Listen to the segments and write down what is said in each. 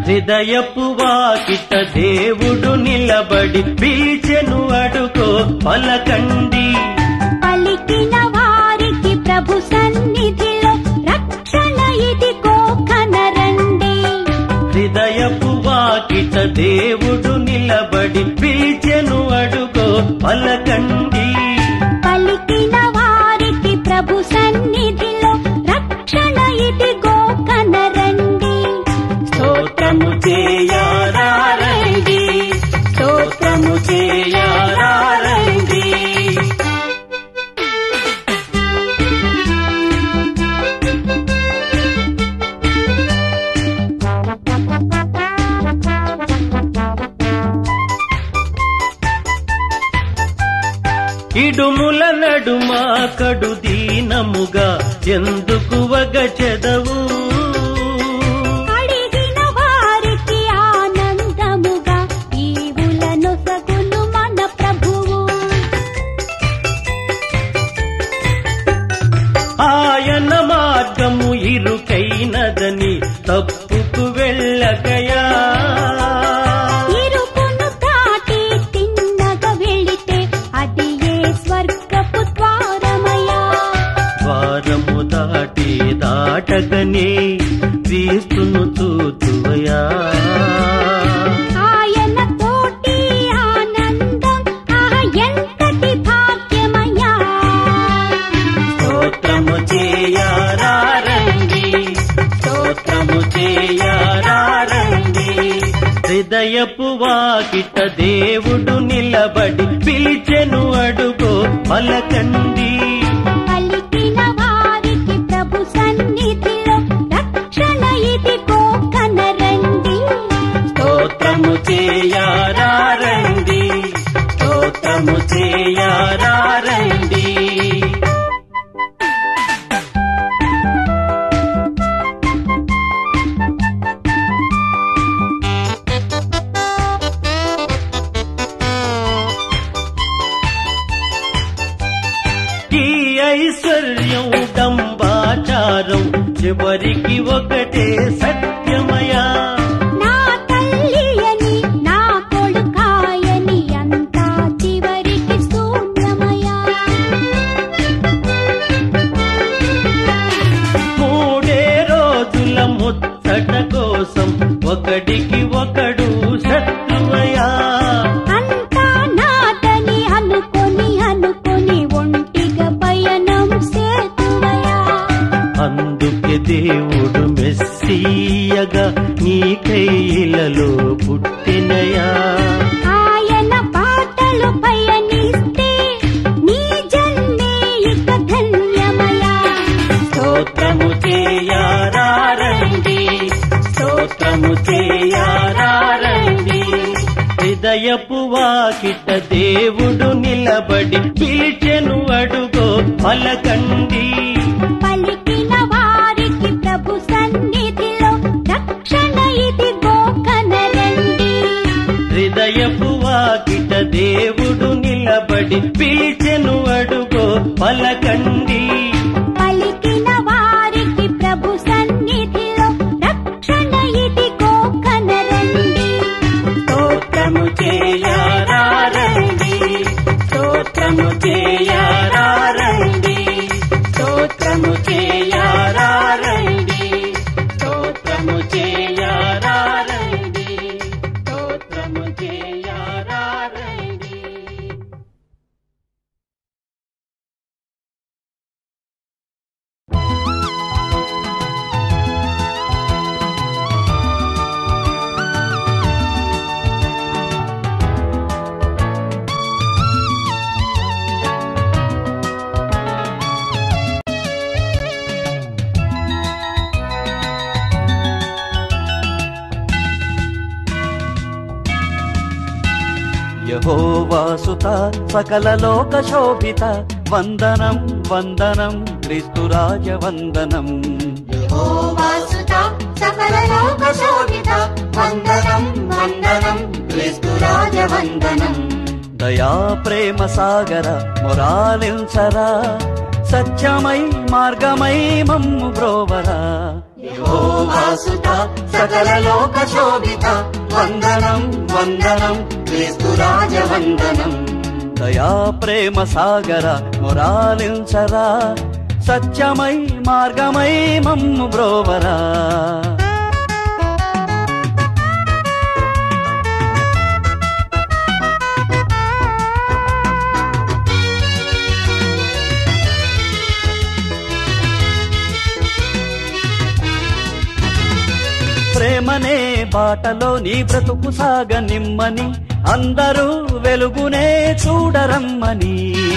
హృదయపు వాకిట దేవుడు నిలబడి పిలిచెను అడుగో పలకండి పలికిన వారికి ప్రభు సన్నిధిలో రక్షణ ఇదిగో కనరండి హృదయపు వాకిట దేవుడు నిలబడి పిలిచెను అడుగో పలకండి పలికిన వారికి ప్రభు సన్నిధిలో రక్షణ ఇదిగో కనరండి స్తోత్రము చేయారండి స్తోత్రము చేయారండి ఇడుముల నడుమ కడు దీనముగా ఎందుకు వగ చెదవు అడిగిన వారికి ఆనందముగా ఈవులను సగును మన ప్రభువు ఆయన మార్గము ఇరుకైనదని తప్పుకు వెళ్ళకయా ఇరుకును దాటి తిన్నగా వెళితే అది ఏ స్వర్గపు ద్వారమయా ద్వారము దాటి దాటగనే క్రీస్తును చూతువయా ఆయన తోటి ఆనందం ఆహా ఎంతటి భాగ్యమయా స్తోత్రము చేయారండి స్తోత్రము చేయారండి హృదయపు వాకిట దేవుడు నిలబడి పిలిచెను అడుగో పలకండి పలికిన వారికి ప్రభు సన్నిధిలో రక్షణ ఇదిగో కనరండి స్తోత్రము చేయారండి స్తోత్రము చేయారండి ఈ ఐశ్వర్యం డంబాచారం చివరికి ఒకటే సత్యమయా నా తల్లి అని నా కొడుకాయని అంతా చివరికి శూన్యమయా మూడే రోజుల ముచ్చట కోసం ఒకడికి ఒకడు శత్రువయా అంతా నాదని అనుకొని అనుకొని ఒంటిగా పయనం సేతువయా అందుకే దేవుడు మెస్సీయగా నీ కైలలో పుట్టినయా ఆయన పాటలు పయనిస్తే నీ జన్మే ఇక ధన్యమయా స్తోత్రము చేయారండి స్తోత్రము చేయారండి హృదయపు వాకిట దేవుడు నిలబడి పిలిచెను అడుగో పలకండి పలికిన వారికి ప్రభు సన్నిధిలో రక్షణ ఇదిగో కనరండి హృదయపు వాకిట దేవుడు నిలబడి పిలిచెను అడుగో పలకండి పలికిన వారికి ప్రభు సన్నిధిలో రక్షణ ఇదిగో కనరండి స్తోత్రము చేయారండి స్తోత్రము చేయారండి స్తోత్రము చేయారండి స్తోత్రము చేయారండి స్తోత్రము చేయారండి యహోవాసుత సకల లోక శోభిత వందనం వందనం క్రీస్తురాజ వందనం యెహోవాసుత సకల లోక శోభిత వందనం వందనం క్రీస్తు రాజ వందనం దయా ప్రేమ సాగర మొరాలించరా సత్యమై మార్గమై మమ్ము బ్రోవరా యెహోవాసుత సకల లోక శోభిత వందనం వందనం క్రీస్తు రాజ వందనం దయా ప్రేమ సాగర మొరాలించరా సత్యమై మార్గమై మమ్ము బ్రోవరా ప్రేమనే బాటలో నీ బ్రతుకు సాగ నిమ్మని అందరూ వెలుగునే చూడరమ్మని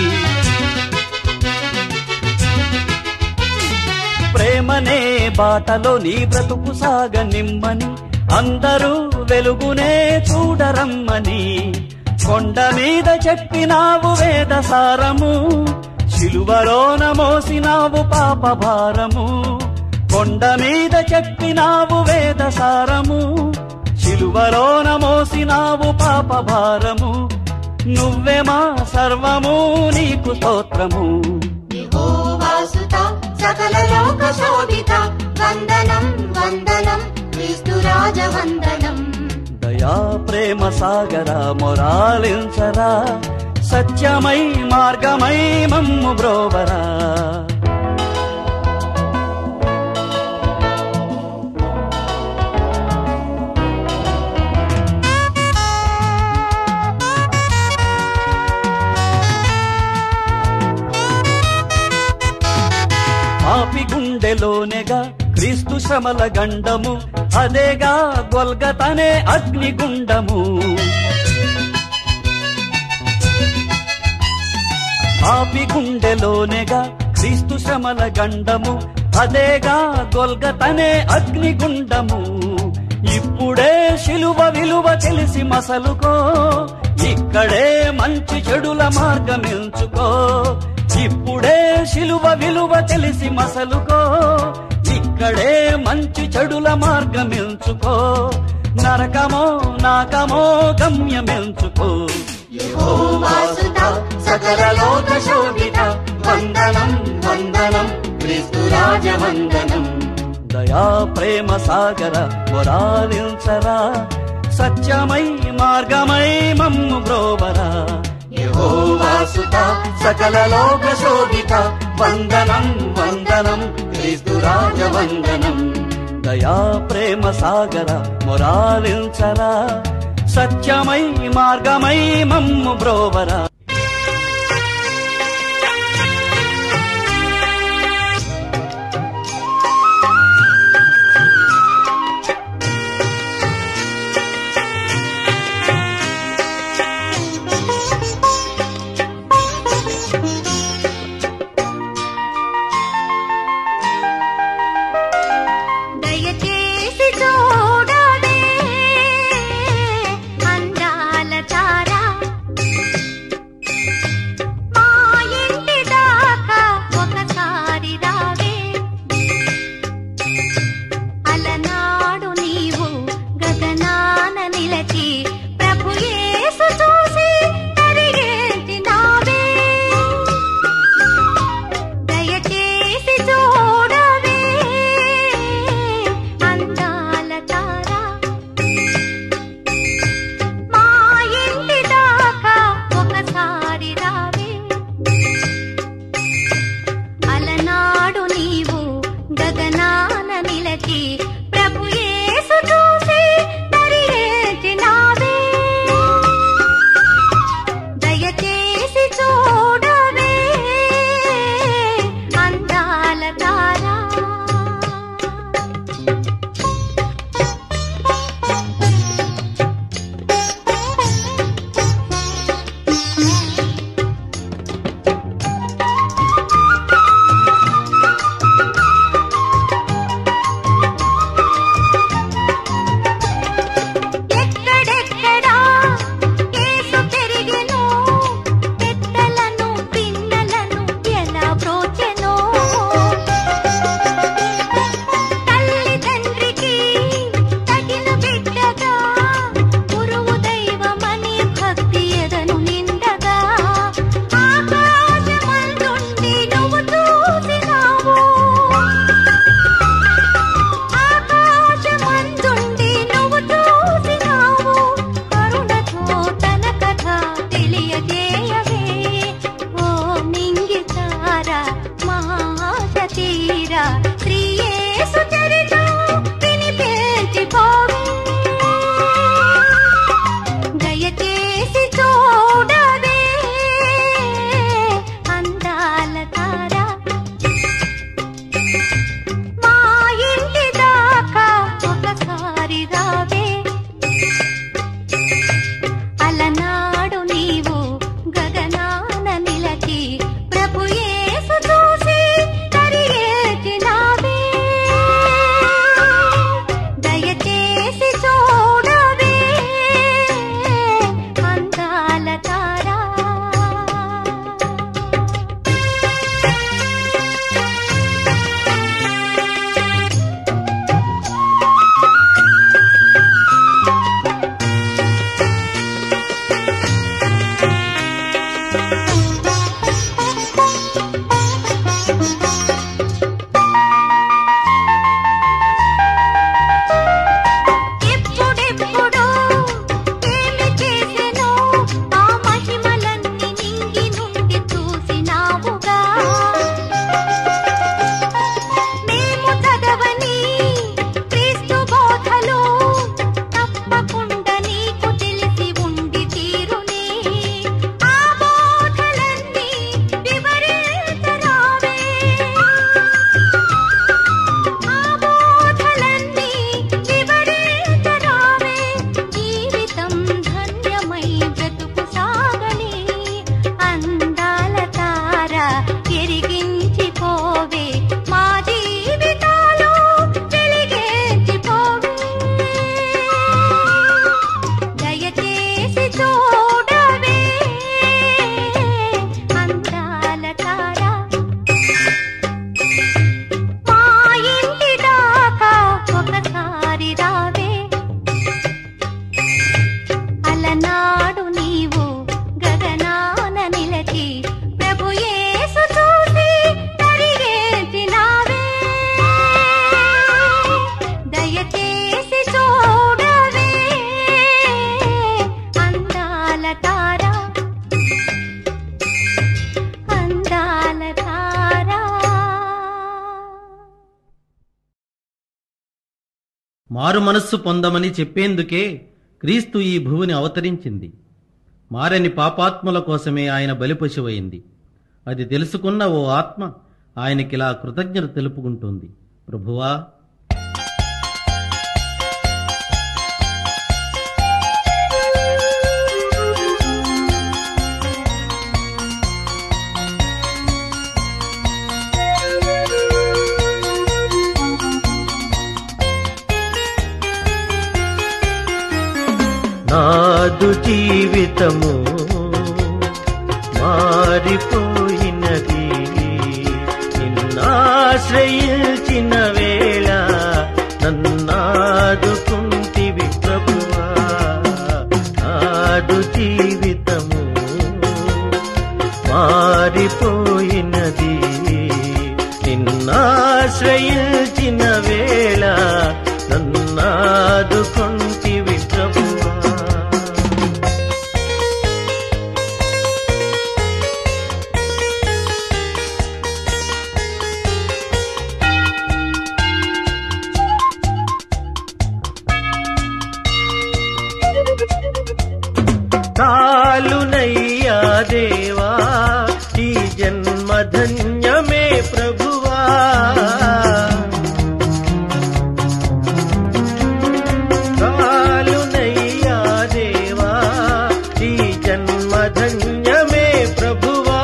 ప్రేమనే బాటలో నీ బ్రతుకు సాగ నిమ్మని అందరూ వెలుగునే చూడరమ్మని కొండ మీద చెప్పినావు వేద సారము శిలువలోన మోసినావు పాప భారము కొండ మీద చెప్పినావు వేద సారము శిలువలోన మోసినావు పాప భారము నువ్వే మా సర్వము నీకు స్తోత్రము యెహోవాసుత సకల లోక శోభిత వందనం వందనం క్రీస్తు రాజ వందనం దయా ప్రేమ సాగర మొరాలించరా సత్యమై మార్గమై మమ్ము బ్రోవరా పాపి గుండెలోనేగా క్రీస్తు శ్రమల గండము అదేగా గొల్గతనే అగ్నిగుండము పాపి గుండెలోనేగా క్రీస్తు శ్రమల గండము అదేగా గొల్గతనే అగ్నిగుండము ఇప్పుడే శిలువ విలువ తెలిసి మసలుకో ఇక్కడే మంచి చెడుల మార్గం ఎంచుకో ఇప్పుడే శిలువ విలువ తెలిసి మసలుకో ఇక్కడే మంచి చెడుల మార్గం ఎంచుకో నరకమో నాకమో గమ్యమెంచుకో యెహోవాసుత సకల లోక శోభిత వందనం వందనం క్రీస్తు రాజ వందనం దయా ప్రేమ సాగర మొరాలించరా సత్యమై మార్గమై మమ్ము బ్రోవరా యెహోవాసుత సకల లోక శోభిత వందనం వందనం క్రీస్తు రాజ వందనం దయా ప్రేమ సాగర మొరాలించరా సత్యమై మార్గమై మమ్ము బ్రోవరా దయచేసి చూడవే అందాల తారా మా ఇంటి దాకా ఒకసారి రావే అలనాడు నీవు గగనాన నిలచి ప్రభు యేసు చూసి తరిగేసినావే దయచేసి చూడవే అందాల తారా మా ఇంటి దాకా ఒకసారి రావే అలనాడు నీవు గగనాన నిలచి ప్రభు యేసు చూసి తరిగేసినావే మారు మనస్సు పొందమని చెప్పేందుకే క్రీస్తు ఈ భువిని అవతరించింది మారని పాపాత్ముల కోసమే ఆయన బలిపశువైంది అది తెలుసుకున్న ఓ ఆత్మ ఆయనకిలా కృతజ్ఞత తెలుపుకుంటుంది ప్రభువా నాదు జీవితము మారిపోయినది నిన్నాశ్రయించిన వేళ నన్నాదుకుంటివి ప్రభువా నాదు జీవితము మారిపోయినది నిన్నాశ్రయించిన వేళ నన్నాదుకుంటివి ప్రభువా చాలునయ్యా దేవా ఈ జన్మ ధన్యమే ప్రభువా చాలునయ్యా దేవా ఈ జన్మ ధన్యమే ప్రభువా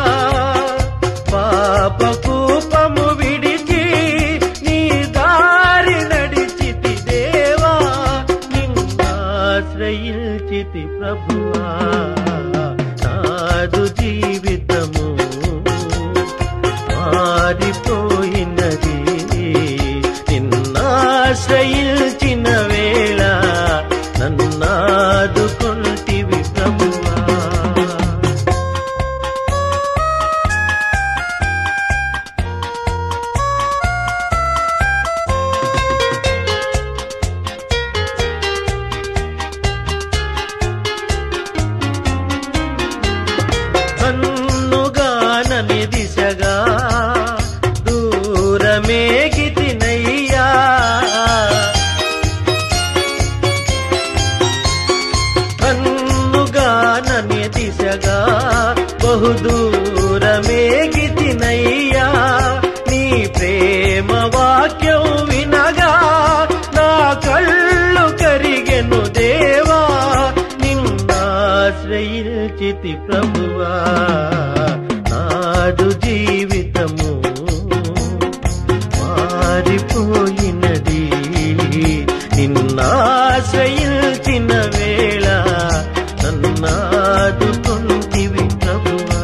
పాప కూపము విడిచి నీ దారి నడిచితి దేవా నిన్నాశ్రయించితి ప్రభువా నాదు జీవితము మారిపోయినది నిన్నాశ్రయించిన వేళ నన్నాదుకుంటివి ప్రభువా కన్నుగానని దిశగా దూరమేగితినయ్యా కన్నుగానని దిశగా బహుదూరమేగితినయ్యా నీ ప్రేమ వాక్యం వినగా నా కళ్ళు కరిగెను దేవా నిన్నాశ్రయించితి ప్రభువా నాడు జీవితము మారిపోయినది నిన్నాశ్రయించిన వేళ నన్నాదుకుంటివి ప్రభువా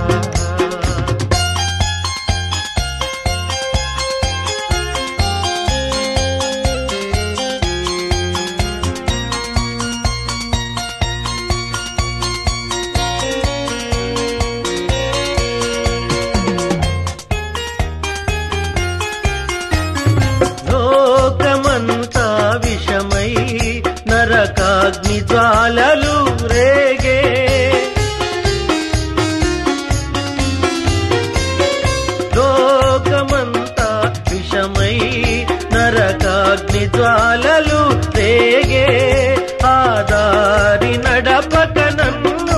లోకమంతా విషమై నరకాగ్ని జ్వాలలు రేగే లోకమంతా విషమై నరకాగ్ని జ్వాలలు రేగే ఆదారి నడపక నన్ను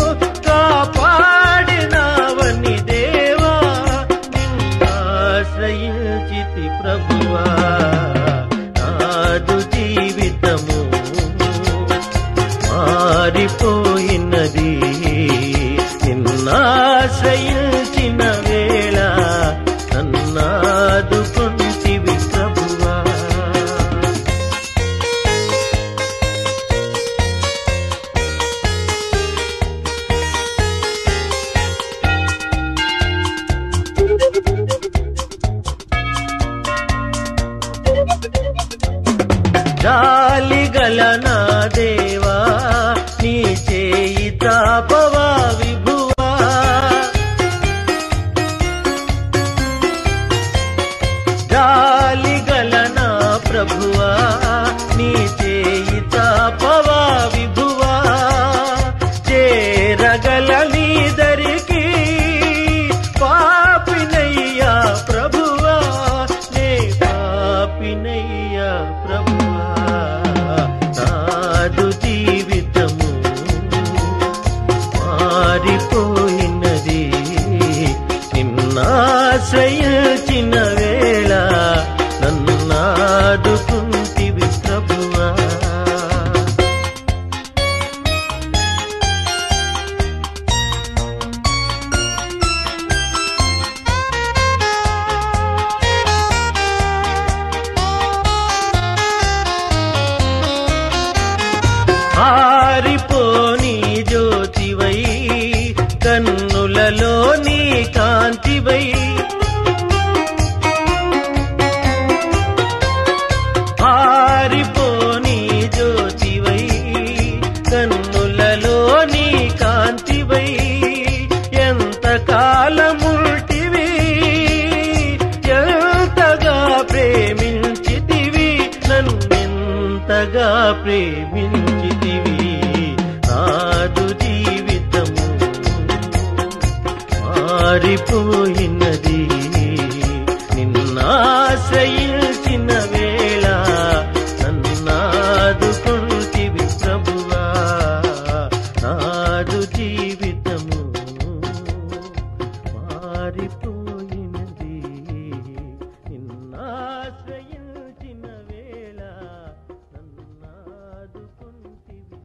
కాపాడినావని దేవా నిన్నాశ్రయించితి ప్రభువా నాదు జీవితము మారిపోయినది నిన్నాశ్రయించిన వేళ నన్నాదుకుంటివి ప్రభువా జాలిగల నా దేవా నీ చేయి తాపవా విభువా జీవితము మారిపోయినది నిన్నాశ్రయించిన వేళ నన్నాదుకుంటివి ప్రభువా ఆరిపోని జ్యోతివై కన్నులలో నీ కాంతివై ఆరిపోని జ్యోతివై కన్నులలో నీ కాంతివై ఎంత కాలముల్టివి ఎంతగా ప్రేమించితివి నన్నెంతగా ప్రేమించితివి నాదు జీవితము మారిపోయినది నిన్నాశ్రయించిన వేళ నన్నాదుకుంటివి ప్రభువా నాదు జీవితము మారిపోయినది నిన్నాశ్రయించిన వేళ నన్నాదుకుంటివి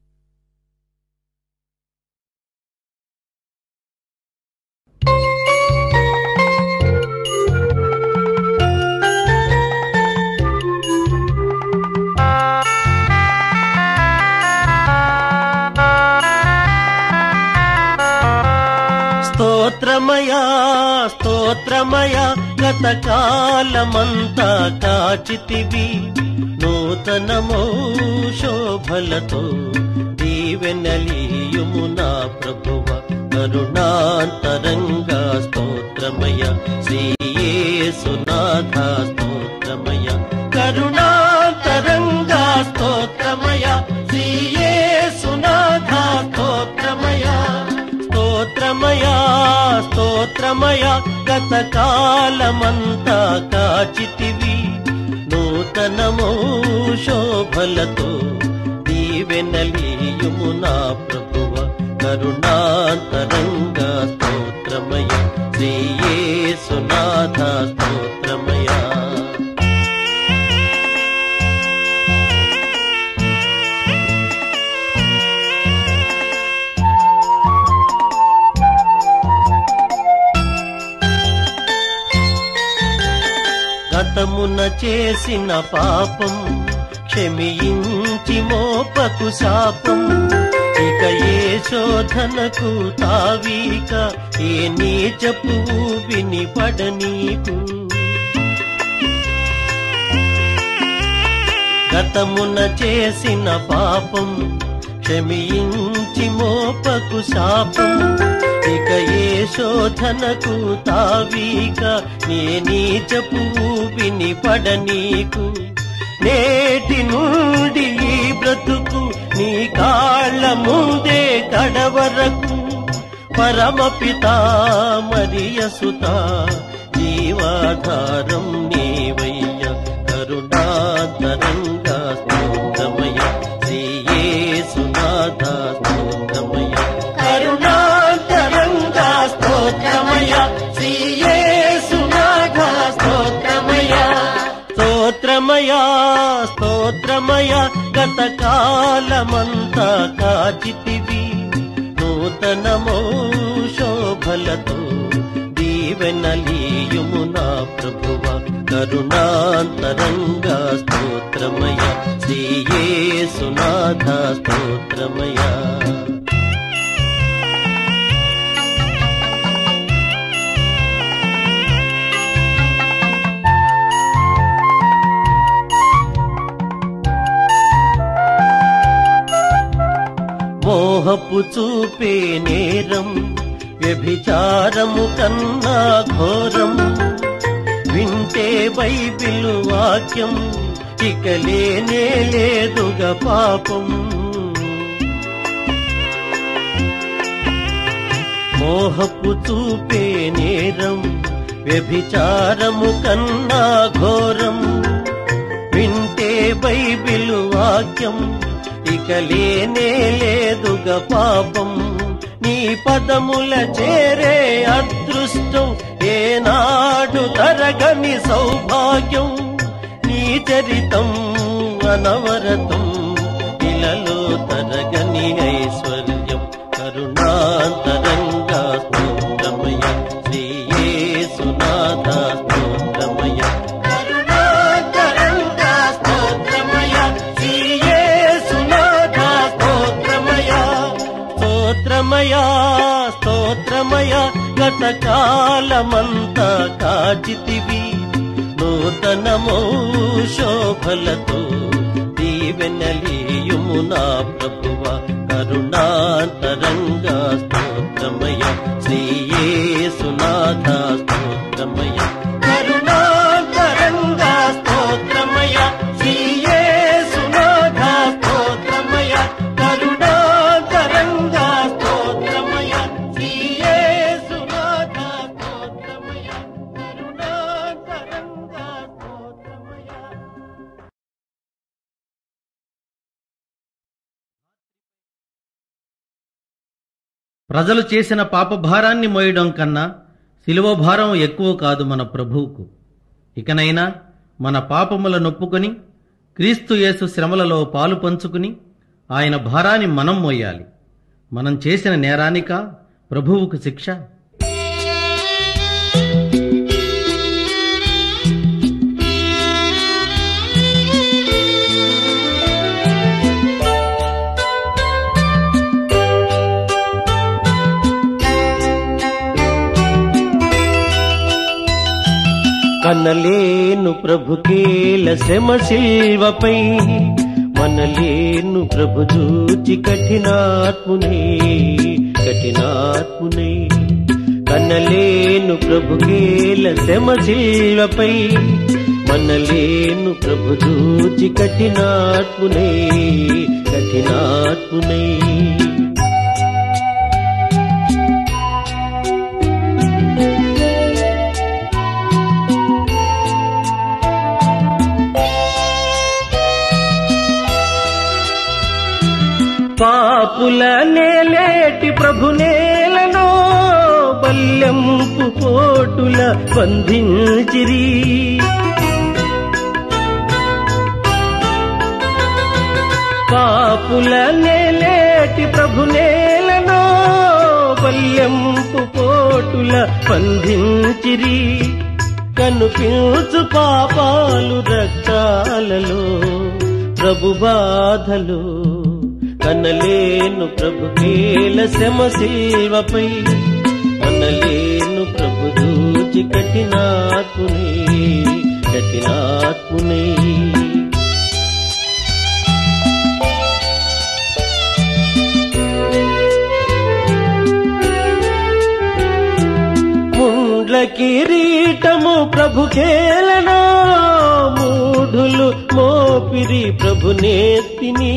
స్తోత్రమయా స్తోత్రమయా గత కాలమంతా కాచితివి నూతనమో శోభలతో దీవెనలీయుము నా ప్రభువ కరుణాంతరంగా స్తోత్రమయ శ్రీయేసునాథ స్తోత్రమయ కరుణాంతరంగా స్తోత్రమయ శ్రీయేసునాథ స్తోత్రమయ స్తోత్రమయా స్తోత్రమయా గత కాలమంతా కాచితివి నూతనమో శోభలతో దీవెనలీయుము నా ప్రభువ కరుణాంతరంగా స్తోత్రమయ శ్రీయేసునాథ స్తోత్రమయా గతమున చేసిన పాపం క్షమించి మోపకు శాపం ఇక ఏ శోధనకు తావీక ఏ నీచపు విని పడనీకు గతమున చేసిన పాపం క్షమించి మోపకు శాపం ఇక ఏ శోధనకు తావీక నే నీచపు విని పడనీకు నేటి నుండి ఈ బ్రతుకు నీ కాళ్ళ ముందే కడవరకు పరమపిత మరియసుత జీవాధారం నీవయ్య కరుణాతరంగా స్తోత్రమయ శ్రీయేసునాథ స్తోత్రమయ కరుణాతరంగా స్తోత్రమయ శ్రీయేసునాథ స్తోత్రమయ స్తోత్రమయా స్తోత్రమయ గత కాలమంతా కాచితివి నూతనమో శోభలతో దీవెనలీయుము నా ప్రభువ కరుణాంతరంగా స్తోత్రమయ శ్రీయేసునాథ స్తోత్రమయా మోహపు చూపే నేరం వ్యభిచారము కన్నా ఘోరం వింటే బైబిలు వాక్యం ఇక లేనే లేదుగా పాపం మోహపు చూపే నేరం వ్యభిచారము కన్నా ఘోరం వింటే బైబిలు వాక్యం ఇక ఇక లేనే లేదుగా పాపం నీ పదముల చేరే అదృష్టం ఏనాడు తరగని సౌభాగ్యం నీ చరితం అనవరతం ఇలలో తరగని ఐశ్వర్యం కరుణాంతరంగా స్తోత్రమయ శ్రీయేసునాథ స్తోత్రమయ కరుణాంతరంగా స్తోత్రమయ శ్రీయేసునాథ స్తోత్రమయ స్తోత్రమయ స్తోత్రమయ గతకాలమంతా కాచితివి నూతనమో శోభలతో దీవెనలీయుము నా ప్రభువ కరుణాంతరంగా స్తోత్రమయ శ్రీయేసునాథ స్తోత్రమయ కరుణాంతరంగా స్తోత్రమయ శ్రీయేసునాథ స్తోత్రమయ కరుణాంతరంగా స్తోత్రమయ శ్రీయేసునాథ స్తోత్రమయ కరుణాంతరంగా స్తోత్రమయ ప్రజలు చేసిన పాపభారాన్ని మోయడం కన్నా శిలువ భారం ఎక్కువ కాదు మన ప్రభువుకు ఇకనైనా మన పాపముల నొప్పుకొని క్రీస్తు యేసు శ్రమలలో పాలు పంచుకుని ఆయన భారాన్ని మనం మోయాలి మనం చేసిన నేరానిక ప్రభువుకు శిక్ష కనలేను ప్రభుకేల శ్రమ శిల్వపై మనలేను ప్రభు చూచి కఠినాత్మునే కఠినాత్మునే కనలేను ప్రభుకేల శ్రమ శిల్వపై మనలేను ప్రభు చూచి కఠినాత్మునే కఠినాత్మునే పాపుల నేలేటి ప్రభు నేలను బల్యంపు కోటుల బంధించిరి పాపుల నేలేటి ప్రభు నేలను బల్యంపు కోటుల బంధించిరి కనుపించు పాపాలు రక్తాలలో ప్రభు బాధలు కనలేను ప్రభు కేల శ్రమ శిల్వపై కనలేను ప్రభు దూచి కఠినాత్మునే కఠినాత్మునే ముండ్ల కిరీటము ప్రభు కేలనో మూఢులు మోపిరి ప్రభు నేతిని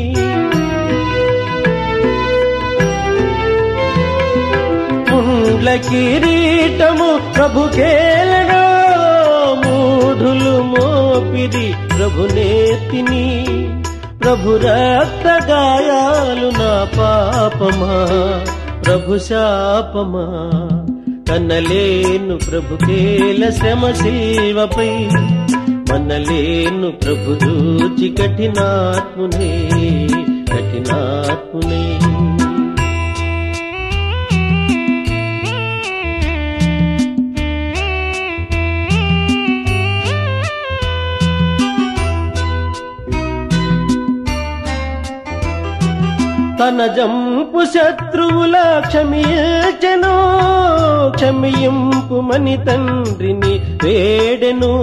ముండ్ల కిరీటము ప్రభు కేలనో మూఢులు మోపిరి ప్రభు నేతిని ప్రభు రక్త గాయాలు నా పాపమా ప్రభు శాపమా కనలేను ప్రభు కేల శ్రమ శిల్వపై మనలేను ప్రభు దూచి కఠినాత్మునే కఠినాత్మునే తన జంపు శత్రువుల క్షమించెను క్షమింపు మని తండ్రిని వేడెను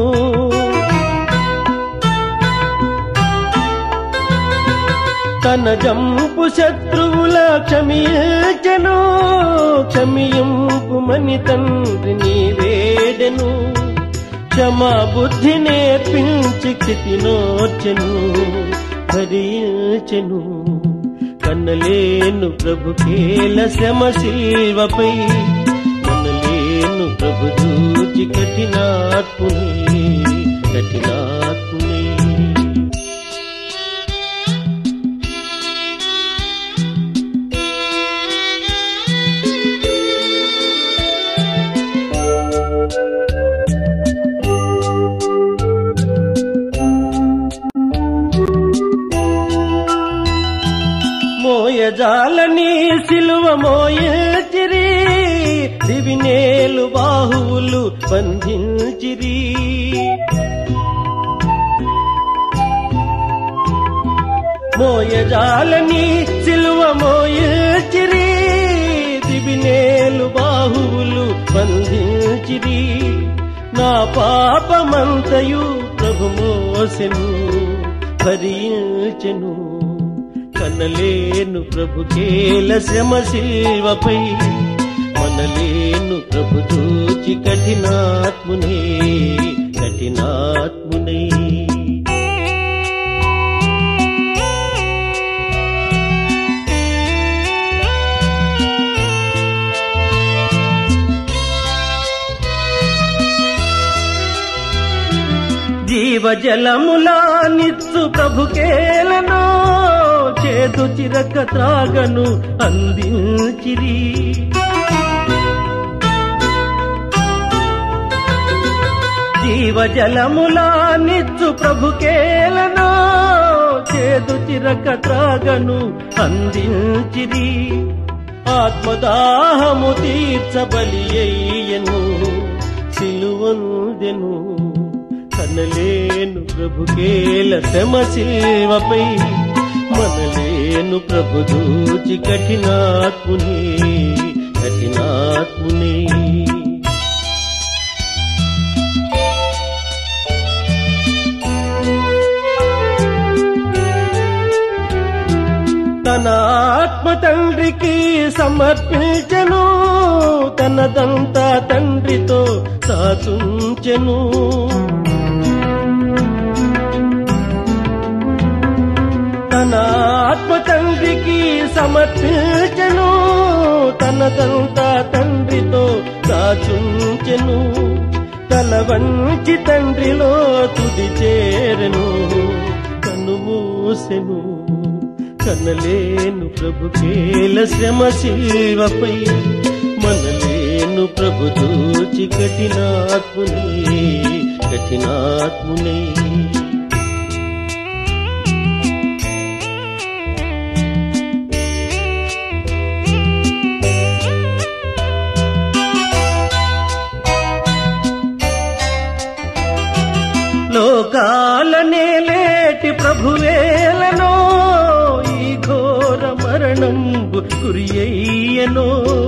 తన జంపు శత్రువుల క్షమించెను క్షమింపు మని తండ్రిని వేడెను క్షమా బుద్ధి నేర్పించి క్షితినోర్చెను భరించెను కన్నలేను ప్రభు కేల శ్రమ శిల్వపై కన్నలేను ప్రభు చూచి కఠినాత్మునే కఠినాత్మునే మోయజాలని సిలువ మోయచిరి దివినేలు బాహువులు బంధించిరి మోయజాలని సిలువ మోయచిరి దివినేలు బాహువులు బంధించిరి నా పాపమంతయు ప్రభు మోసెను భరించెను కనలేను ప్రభు కేల శ్రమ శిల్వపై మనలేను ప్రభు చూచి కఠినాత్మునే కఠినాత్మునే జీవజలములా నిత్సు ప్రభుకేలను చేదు చిరక త్రాగను అందించిరి జీవజలములా నిత్సు ప్రభుకేలను చేదు చిరక త్రాగను అందించిరి ఆత్మదాహము తీర్చబలి అయ్యను సిలువందెను కనలేను ప్రభుకేల శ్రమ శిల్వపై మనలేను ప్రభు దూచి కఠినాత్ముని కఠినాత్ముని తన ఆత్మ తండ్రికి సమర్పించెను తనదంతా తండ్రితో సాతుంచెను తన ఆత్మ తండ్రికి సమర్పించెను తనదంతా తండ్రితో దాచుంచెను తల వంచి తండ్రిలో తుది చేరెను కను మూసెను కనలేను ప్రభు కేల శ్రమ శిల్వపై మనలేను ప్రభు దూచి కఠినాత్మునే కఠినాత్మునే లోకాలనే లేటి ప్రభువేలనో ఈ ఘోర మరణంబు గురియయ్యనో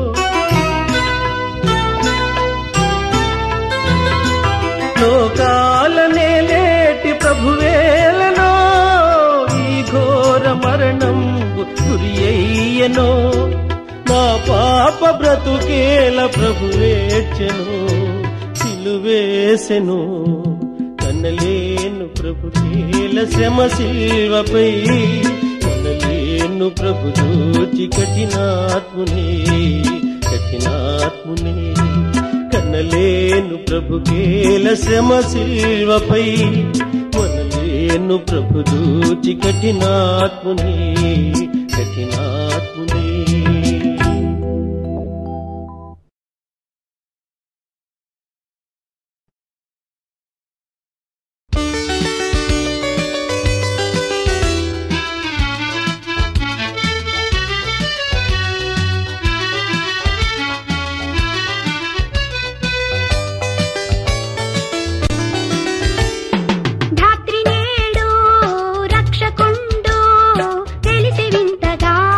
లోకాలనే లేటి ప్రభువేలనో ఈ ఘోర మరణంబు గురియయ్యనో నా పాప బ్రతుకేల ప్రభువేర్చెను సిలువేసెను కనలేను ప్రభు కేల శ్రమ శిల్వపై కనలేను ప్రభు దూచి కఠినాత్మునే కఠినాత్మునే కనలేను ప్రభు కేల శ్రమ శిల్వపై మనలేను ప్రభు దూచి కఠినాత్మునే కఠినాత్మునే ధాత్రి నేడు రక్షకుండు తెలిసి వింతగా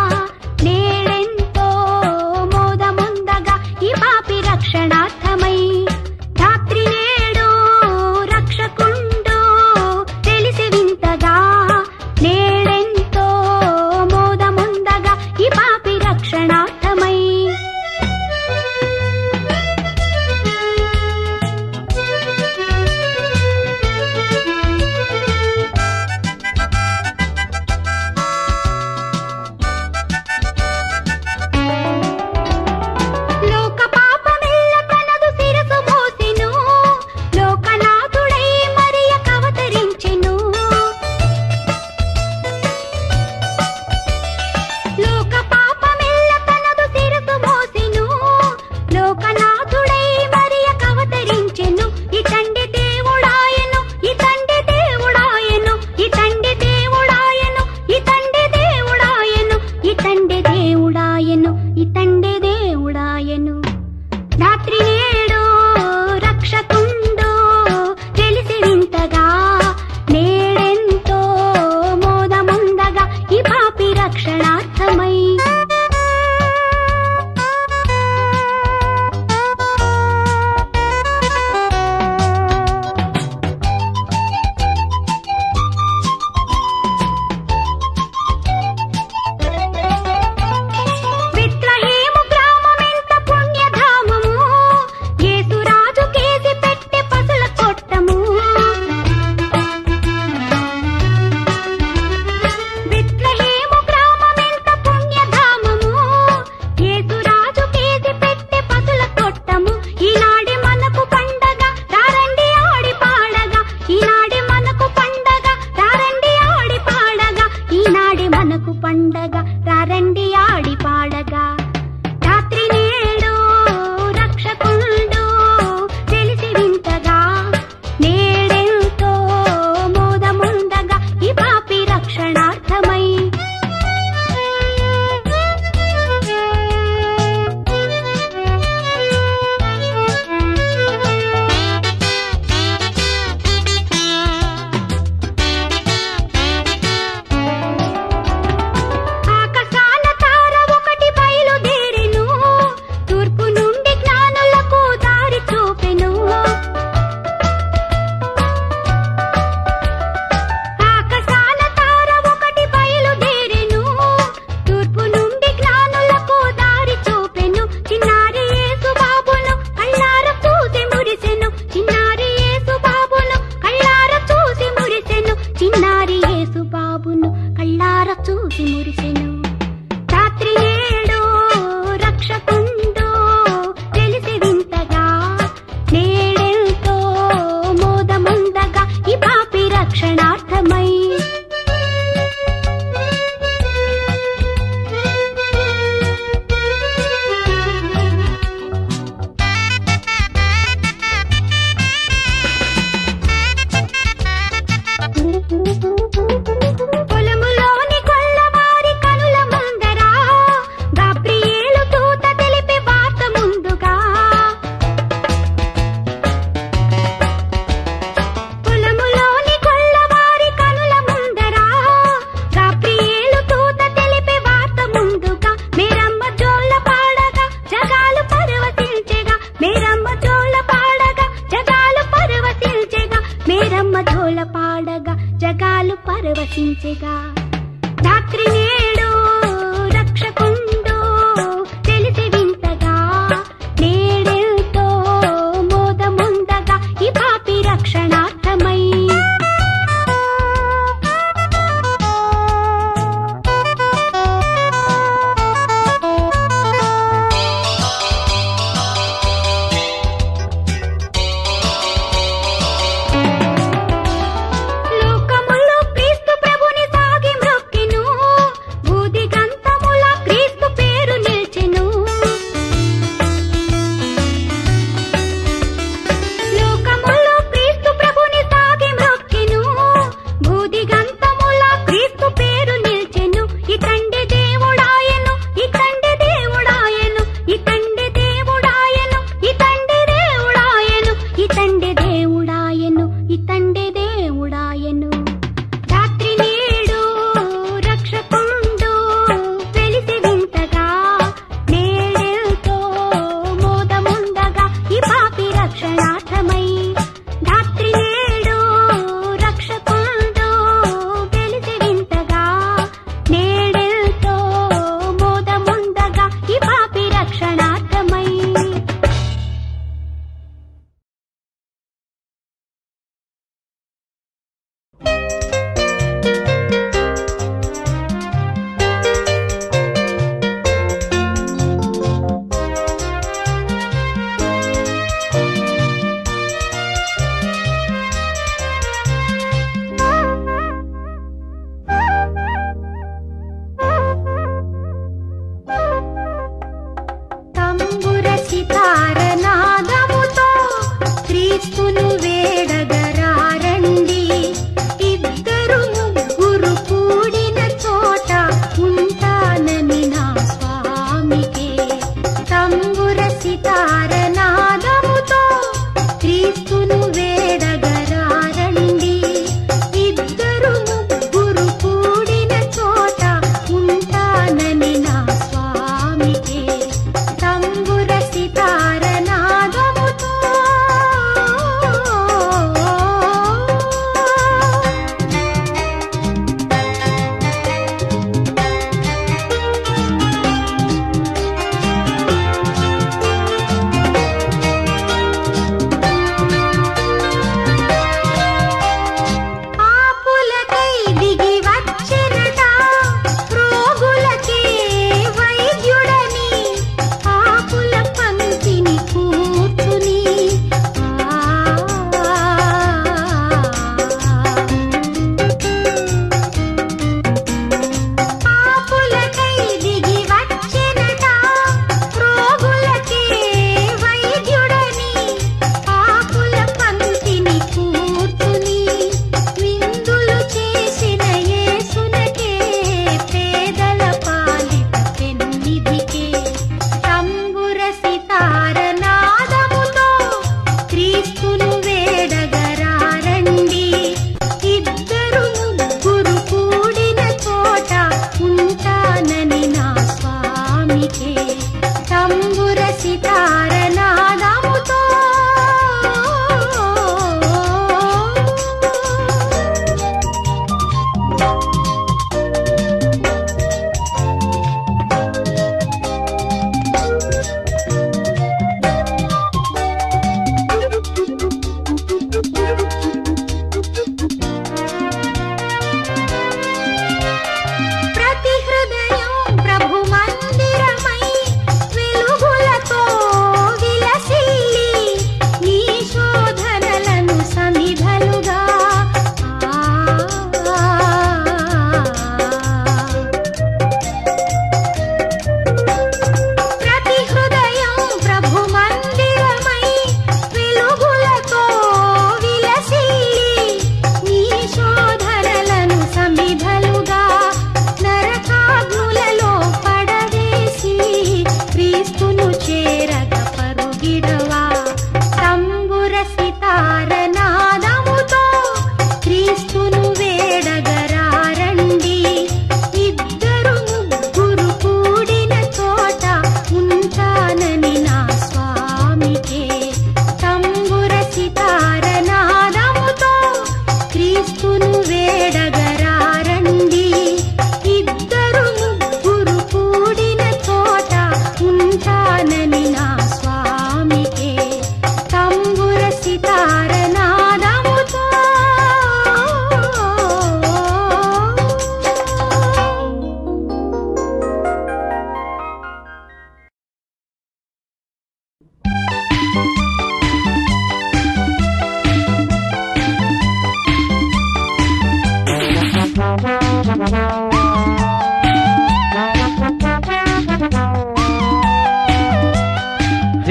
రక్షణార్థమై విత్రహీము గ్రామమెంత పుణ్యధామము యేసురాజు కేసి పెట్టె పసుల కొట్టము విత్రహీము గ్రామమెంత పుణ్యధామము యేసురాజు కేసి పెట్టె పసుల కొట్టము ఈనాడి మనకు పండగ రారండి ఆడి పాడగా ఈనాడి మనకు పండగ రారండి ఆడి పాడగా ఈనాడి మనకు పండగ రారండి ఆడి పాడగా రాత్రి నేడు రక్షకుండు తెలిసి వింతగా నేడెంతో మోదముండగా ఈ పాపి రక్షణార్థమై ఆకాశాన తార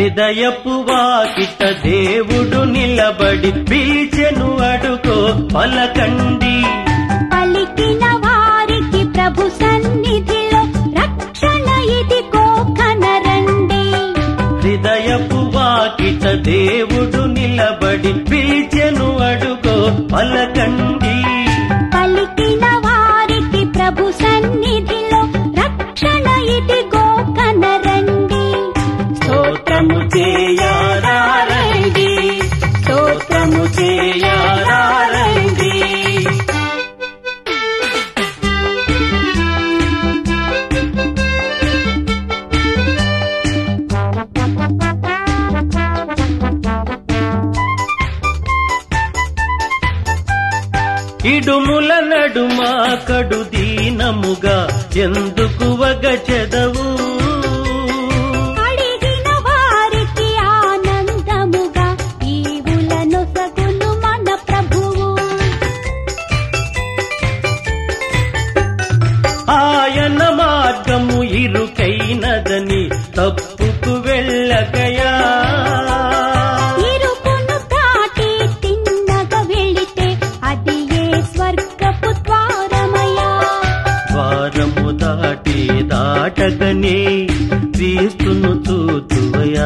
హృదయపు వాకిట దేవుడు నిలబడి పిలిచెను అడుగో పలకండి పలికిన వారికి ప్రభు సన్నిధిలో రక్షణ ఇదిగో కనరండి హృదయపు వాకిట దేవుడు నిలబడి పిలిచెను అడుగో పలకండి పలికిన వారికి ప్రభు సన్నిధిలో రక్షణ ఇదిగో కనరండి స్తోత్రము చేయారండి స్తోత్రము చేయారండి ఇడుముల నడుమ కడు దీనముగా ఎందుకు వగ చెదవు అడిగిన వారికి ఆనందముగా ఈవులను సగును మన ప్రభువు ఆయన మార్గము ఇరుకైనదని తప్పుకు వెళ్ళకయా ఇరుకును దాటి తిన్నగ వెళితే అది ఏ స్వర్గపు ద్వారమయ్యా ద్వారము దాటి దాటగనే క్రీస్తును చూతువయా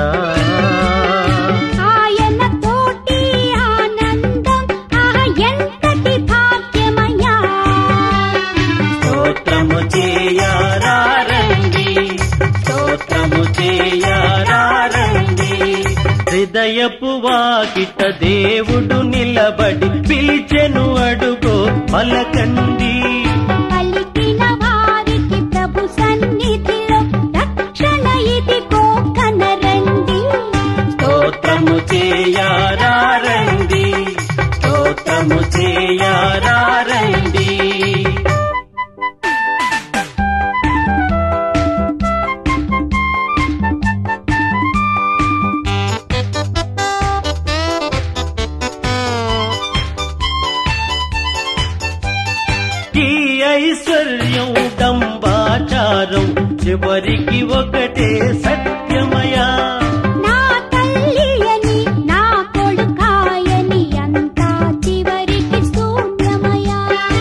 ఆయన తోటి ఆనందం ఆ ఎంతటి భాగ్యమయ్యా స్తోత్రము చేయారండి స్తోత్రము చేయారండి హృదయపు వాకిట దేవుడు నిలబడి పిలిచెను అడుగో పలకండి పలికిన వారికి ప్రభు సన్నిధిలో రక్షణ ఇదిగో కనరండి స్తోత్రము చేయారండి స్తోత్రము చేయారండి ఈ ఐశ్వర్యం డంబాచారం చివరికి ఒకటే సత్యమయా నా తల్లి అని నా కొడుకాయని అంతా చివరికి శూన్యమయ్యా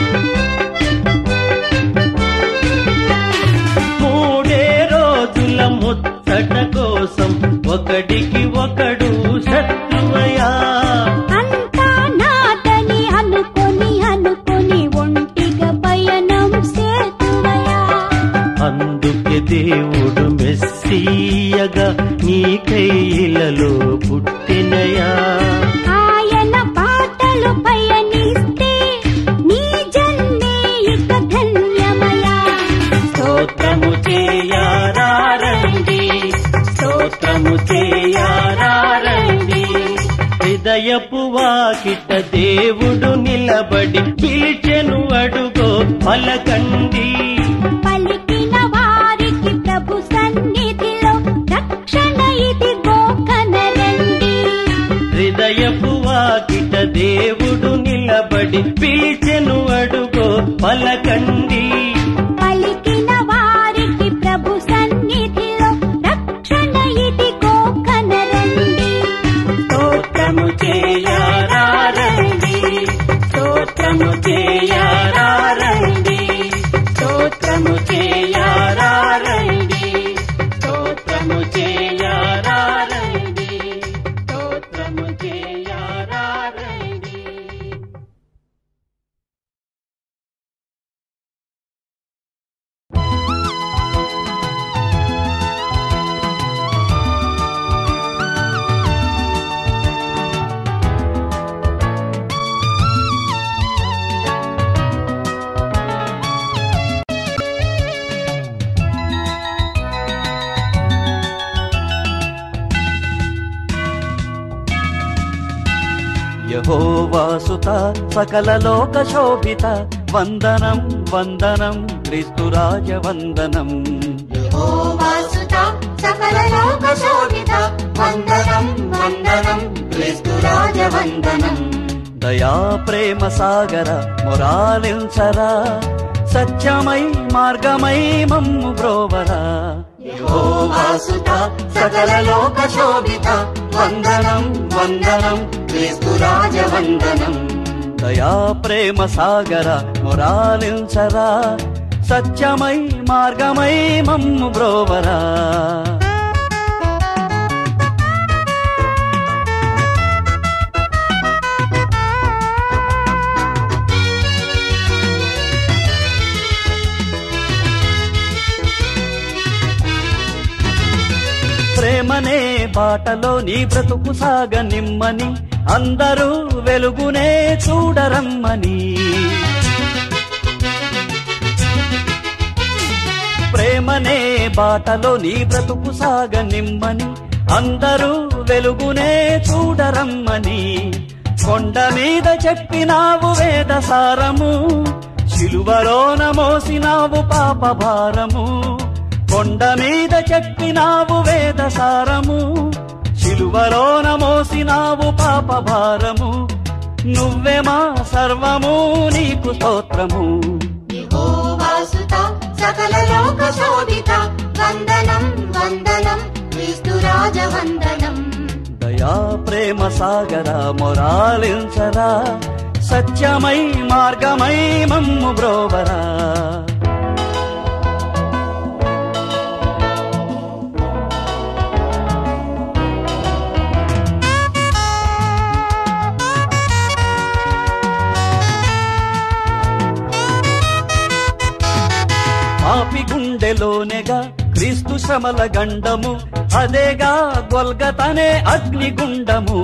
మూడే రోజుల ముచ్చట కోసం ఒకడికి ఒకడు శత్రువయా అంతా నాదని అనుకొని అనుకొని ఒంటిగా పయనం సేతువయా అందుకే దేవుడు మెస్సీయగా నీ కైలలో పుట్టినయా ఆయన పాటలు పయనిస్తే నీ జన్మే ఇక ధన్యమయా స్తోత్రము చేయారండి స్తోత్రము చేయారండి హృదయపు వాకిట దేవుడు నిలబడి పిలిచెను అడుగో పలకండి పలికిన వారికి ప్రభు సన్నిధిలో రక్షణ ఇదిగో కనరండి హృదయపు వాకిట దేవుడు నిలబడి పిలిచెను అడుగో పలకండి పలికిన వారికి ప్రభు సన్నిధిలో రక్షణ ఇదిగో కనరండి స్తోత్రము చేయారండి స్తోత్రము చేయారండి స్తోత్రము చేయారండి స్తోత్రము చేయారండి స్తోత్రము చేయారండి యహోవాసుత సకల లోక శోభిత వందనం వందనం క్రీస్తురాజ వందనం యెహోవాసుత సకల లోక శోభిత వందనం వందనం క్రీస్తురాజ వందనం దయా ప్రేమ సాగర మొరాలించరా సత్యమై మార్గమై మమ్ము బ్రోవరా యెహోవాసుత సకల లోక శోభిత వందనం వందనం క్రీస్తు రాజ వందనం దయా ప్రేమ సాగర మొరాలించరా సత్యమై మార్గమై మమ్ము బ్రోవరా ప్రేమనే బాటలో నీ బ్రతుకు సాగ నిమ్మని అందరూ వెలుగునే చూడరమ్మని ప్రేమనే బాటలో నీ బ్రతుకు సాగ నిమ్మని అందరూ వెలుగునే చూడరమ్మని కొండ మీద చెప్పినావు వేద సారము శిలువలోన మోసినావు పాప భారము కొండ మీద చెప్పినావు వేద సారము శిలువలోన మోసినావు పాప భారము నువ్వే మా సర్వము నీకు స్తోత్రము యెహోవాసుత సకల లోక శోభిత వందనం వందనం క్రీస్తు రాజ వందనం దయా ప్రేమ సాగర మొరాలించరా సత్యమై మార్గమై మమ్ము బ్రోవరా పాపి గుండెలోనేగా క్రీస్తు శ్రమల గండము అదేగా గొల్గతనే అగ్నిగుండము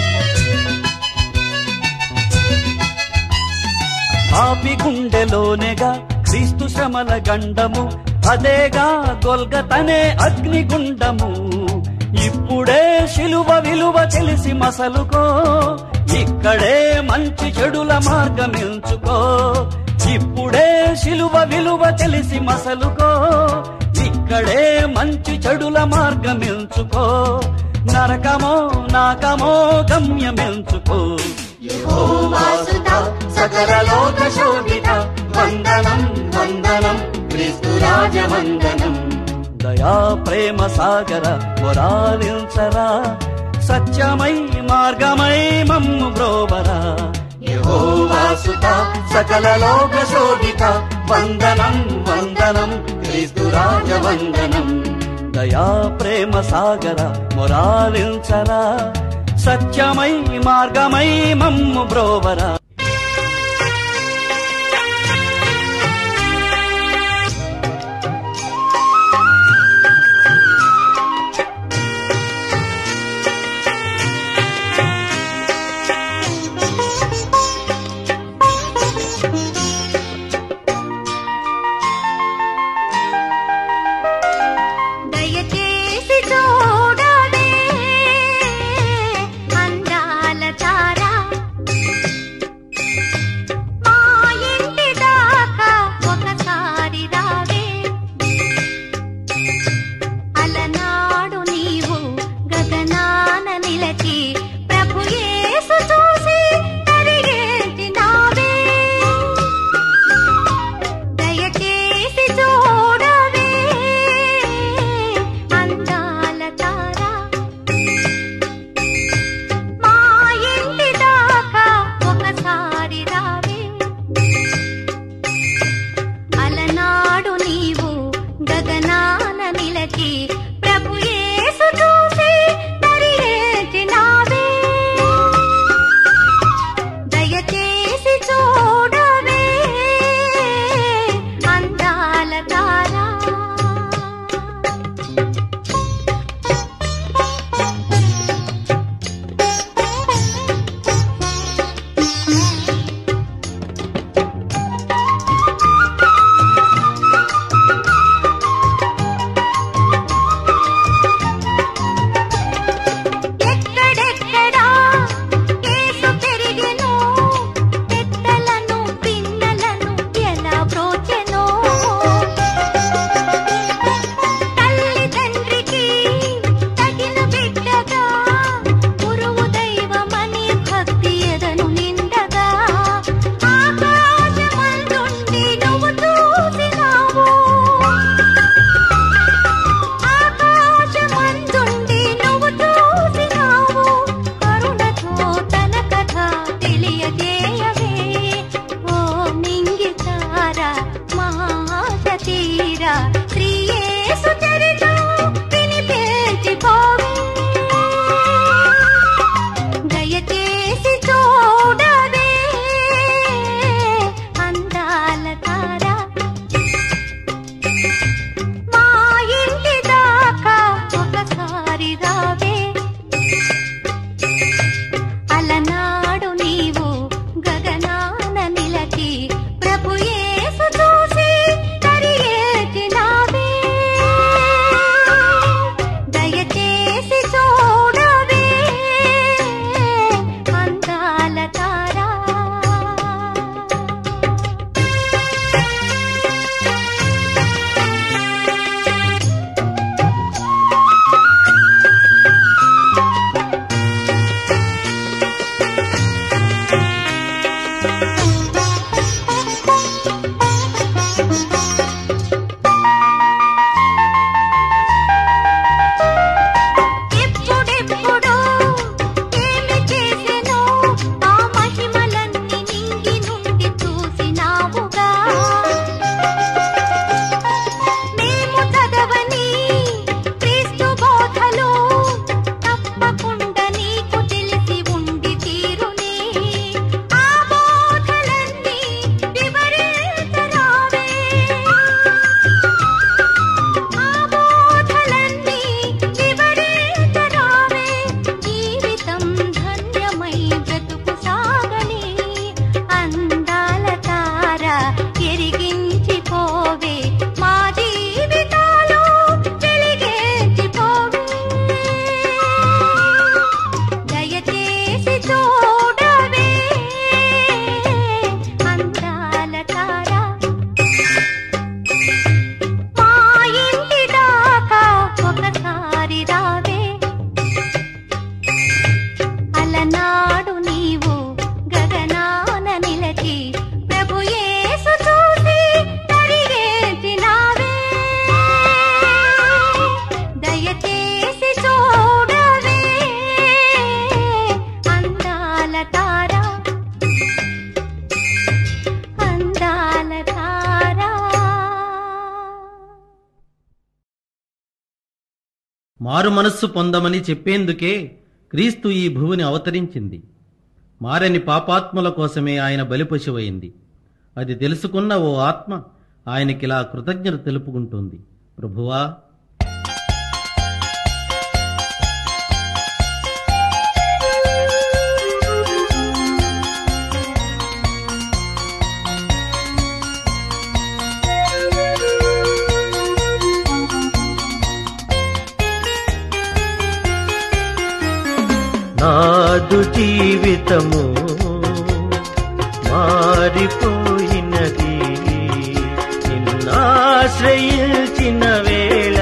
పాపి గుండెలోనేగా క్రీస్తు శ్రమల గండము అదేగా గొల్గతనే అగ్నిగుండము ఇప్పుడే శిలువ విలువ తెలిసి మసలుకో ఇక్కడే మంచి చెడుల మార్గం ఎంచుకో ఇప్పుడే శిలువ విలువ తెలిసి మసలుకో ఇక్కడే మంచి చెడుల మార్గం ఎంచుకో నరకమో నాకమో గమ్యమెంచుకో యెహోవాసుత సకల లోక శోభిత వందనం వందనం క్రీస్తు రాజ వందనం దయా ప్రేమ సాగర మొరాలించరా సత్యమై మార్గమై మమ్ము బ్రోవరా యెహోవాసుత సకల లోక శోభిత వందనం వందనం క్రీస్తు రాజ వందనం దయా ప్రేమ సాగర మొరాలించరా సత్యమై మార్గమై మమ్ము బ్రోవరా దయచేసి చూడవే అందాల తార మారు మనస్సు పొందమని చెప్పేందుకే క్రీస్తు ఈ భువిని అవతరించింది మారని పాపాత్ముల కోసమే ఆయన బలిపశువైంది అది తెలుసుకున్న ఓ ఆత్మ ఆయనకిలా కృతజ్ఞత తెలుపుకుంటుంది ప్రభువా నాదు జీవితము మారిపోయినది నిన్నాశ్రయించిన వేళ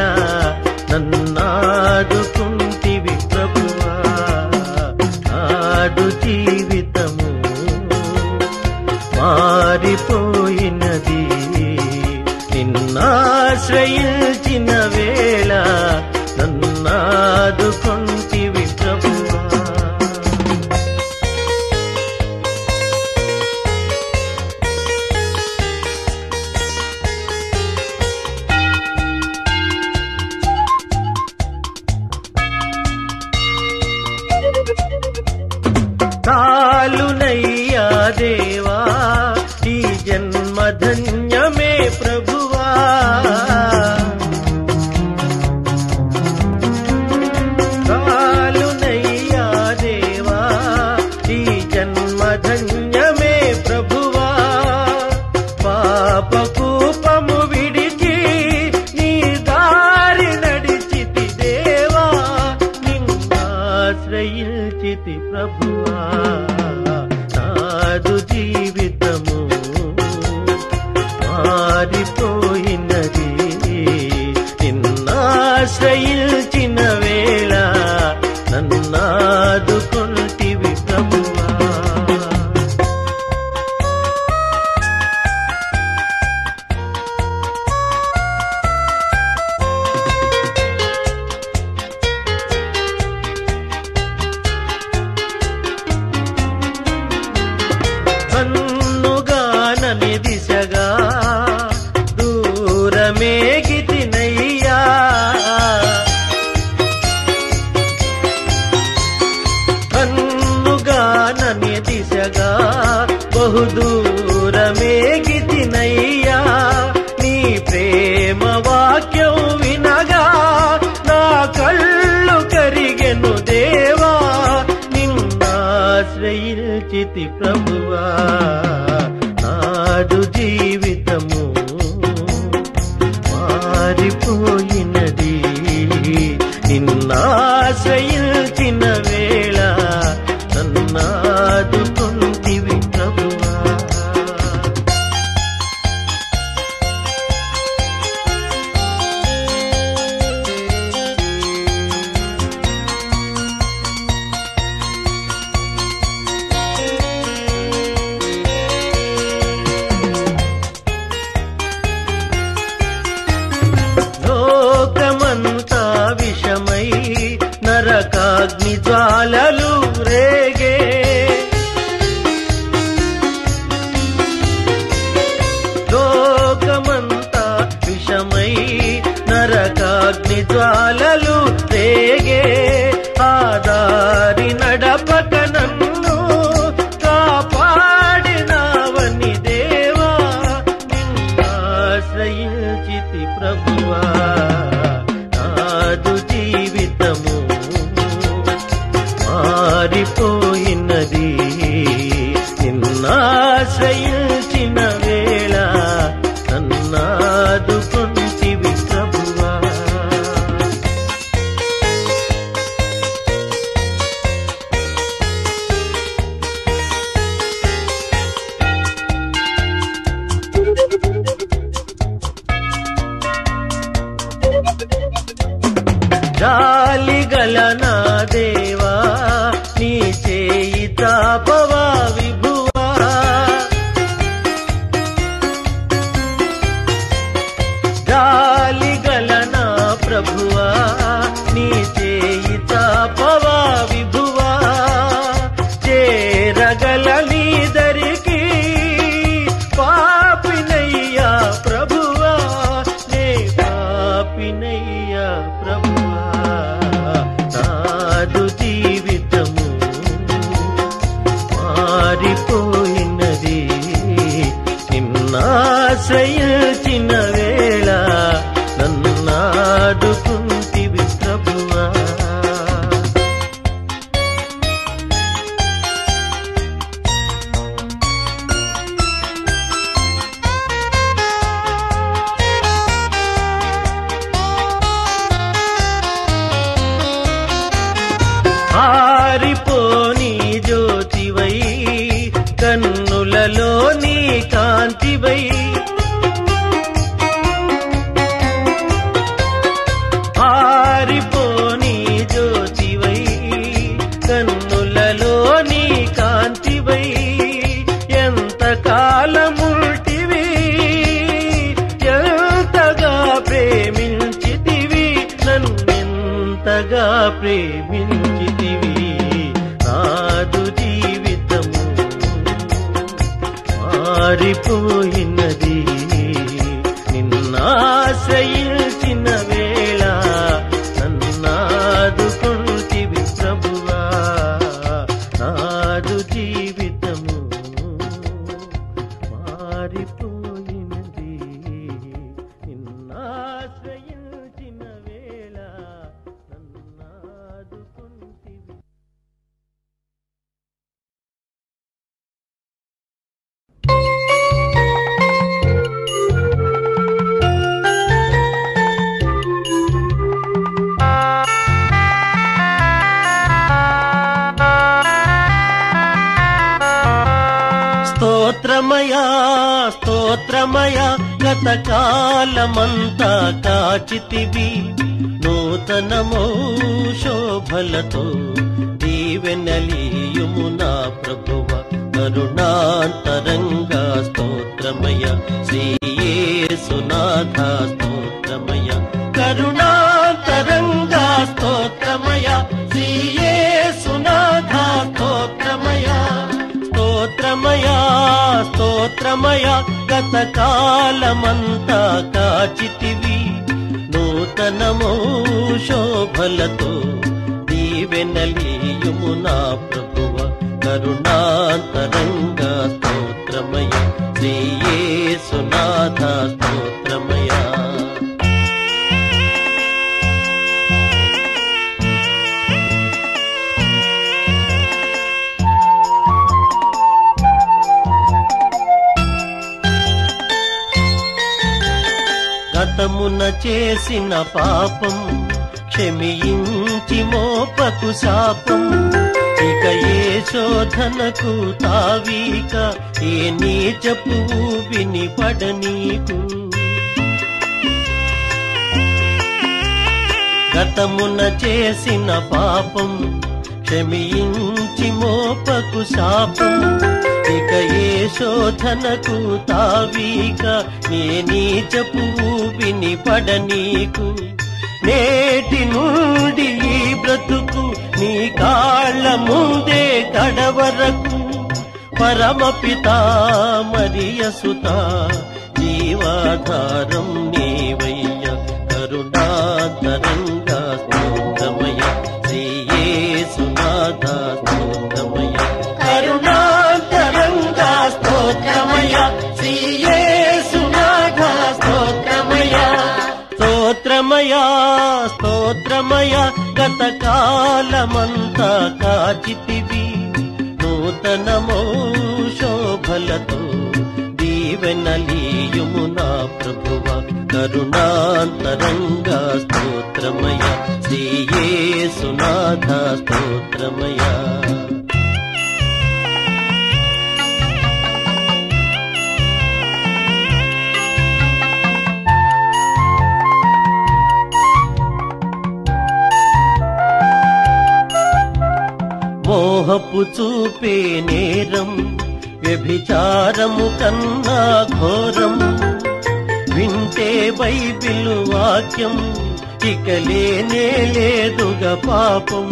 నన్నాదుకుంటివి ప్రభువా నాదు జీవితము మారిపోయినది నిన్నాశ్రయించిన వేళ నన్నాదుకుంటివి ప్రభువా చాలునయ్యా దేవా ఈ జన్మధన్యమే ప్రభువా చాలునయ్యా దేవా ఈ జన్మధన్యమే ప్రభువా పాపకూపము విడిచి నీ దారి నడిచితి దేవా నిన్నాశ్రయించితి ప్రభువా నాదు జీవితము మారిపోయినది నిన్నాశ్రయించిన వేళ నన్నాదుకుంటివి ప్రభువా కన్నుగానని దిశగా దూరమేగితినయ్యా కన్నుగానని దిశగా బహు దూరమేగితినయ్యా నీ ప్రేమ వాక్యం వినగా నా కళ్ళు కరిగెను దేవా నిన్నాశ్రయించితి ప్రభువా నాడు జీవితము మారిపోయినది నిన్నాశ్రయించిన వేళ నన్నాదుకుంటివి ప్రభువా లోకమంతా విషమై నరకాగ్ని జ్వాలలు రేగే లోకమంతా విషమై నరకాగ్ని జ్వాలలు రేగే ఆదారి నడపక నన్ను కాపాడినావని దేవా నిన్నాశ్రయించితి ప్రభువా నాదు జీవితము మారిపోయినది నిన్నాశ్రయించిన వేళ నన్నాదుకుంటివి ప్రభువా జాలిగల నా దేవా నీ చేయి తాపవా విభువా జాలిగల నా ప్రభువా నీ చేయి తాపవా విభువా చేరగల నీ దరికి పాపినయ్యా ప్రభువా నే పాపినయ్యా ఏసయ్యా ప్రభువా నాదు జీవితము మారిపోయినది నిన్నాశ్రయించిన వేళ నన్నాదుకుంటివి ప్రభువా ఆరిపోని జ్యోతివై కన్నులలో నీ కాంతివై ఆరిపోని జ్యోతివై కన్నులలో నీ కాంతివై ఎంత కాలముల్టివి ఎంతగా ప్రేమించితివి నన్నెంతగా ప్రేమించితివి నాదు జీవితము మారిపోయినది నిన్నాశ్రయించిన వేళ నన్నాదుకుంటివి ప్రభువా నాదు జీవితము మారిపోయినది నిన్నాశ్రయించిన వేళ నన్నాదుకుంటివి స్తోత్రమయా స్తోత్రమయా గతకాలమంతా కాచితివి నూతనమో శోభలతో దీవెనలీయుము నా ప్రభువ కరుణాంతరంగా స్తోత్రమయ శ్రీయేసునాథ స్తోత్రమయ కరుణాంతరంగా స్తోత్రమయ శ్రీయేసునాథ స్తోత్రమయ స్తోత్రమయా స్తోత్రమయ గతకాలమంతా కాచితివి నూతనమో శోభలతో దీవెనలీయుము నా ప్రభువ కరుణాంతరంగా స్తోత్రమయ శ్రీయేసునాథ స్తోత్రమయా గతమున చేసిన పాపం క్షమించి మోపకు శాపం ఇక ఏ శోధనకు తావీక ఏ నీచపు విని పడనీకు గతమున చేసిన పాపం క్షమించి మోపకు శాపం ఇక ఏ శోధనకు తావీక ఏ నీచపు విని పడనీకు నేటి నుండి ఈ బ్రతుకు నీ కాళ్ళ ముందే కడవరకు పరమపిత మరియసుత జీవాధారం నీవయ్య కరుణాతరంగా స్తోత్రమయ శ్రీయేసునాథ స్తోత్రమయ కరుణాతరంగా స్తోత్రమయ శ్రీయేసునాథ స్తోత్రమయ స్తోత్రమయ స్తోత్రమయ గతకాలమంతా కాచితివి నూతనమో శోభలతో దీవెనలీయుము నా ప్రభువ కరుణాంతరంగా స్తోత్రమయ శ్రీయేసునాథ స్తోత్రమయ మోహపు చూపే నేరం వ్యభిచారము కన్నా ఘోరం వింటే బైబిల్ వాక్యం ఇక లేనే లేదుగా పాపం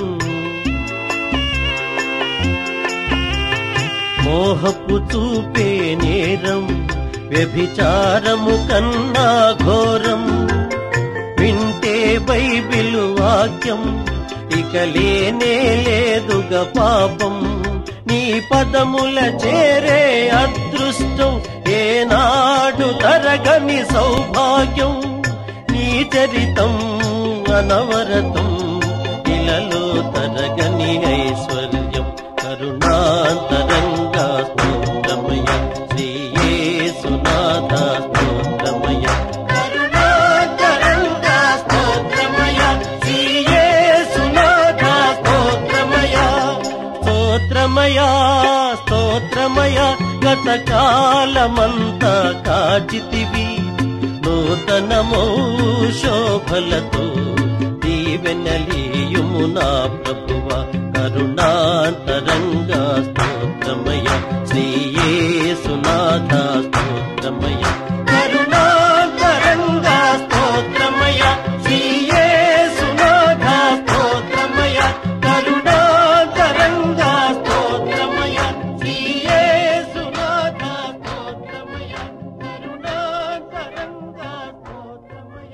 మోహపు చూపే నేరం వ్యభిచారము కన్నా ఘోరం వింటే బైబిలు వాక్యం ఇక లేనే లేదుగా పాపం నీ పదముల చేరే అదృష్టం ఏనాడు తరగని సౌభాగ్యం నీ చరితం అనవరతం ఇలలో తరగని ఐశ్వర్యం కరుణాంతరంగా స్తోత్రమయ శ్రీయేసునాథ స్తోత్రమయ కరుణాంతరంగా స్తోత్రమయ శ్రీయేసునాథ స్తోత్రమయ స్తోత్రమయ స్తోత్రమయ గత కాలమంతా కాచితివి నూతనమో శోభలతో దీవెనలీయుము నా ప్రభువ కరుణాంతరంగా స్తోత్రమయ శ్రీయేసునాథ స్తోత్రమయ కరుణాంతరంగా స్తోత్రమయ శ్రీయేసునాథ స్తోత్రమయ కరుణాంతరంగా స్తోత్రమయ శ్రీయేసునాథ స్తోత్రమయ కరుణాంతరంగా స్తోత్రమయ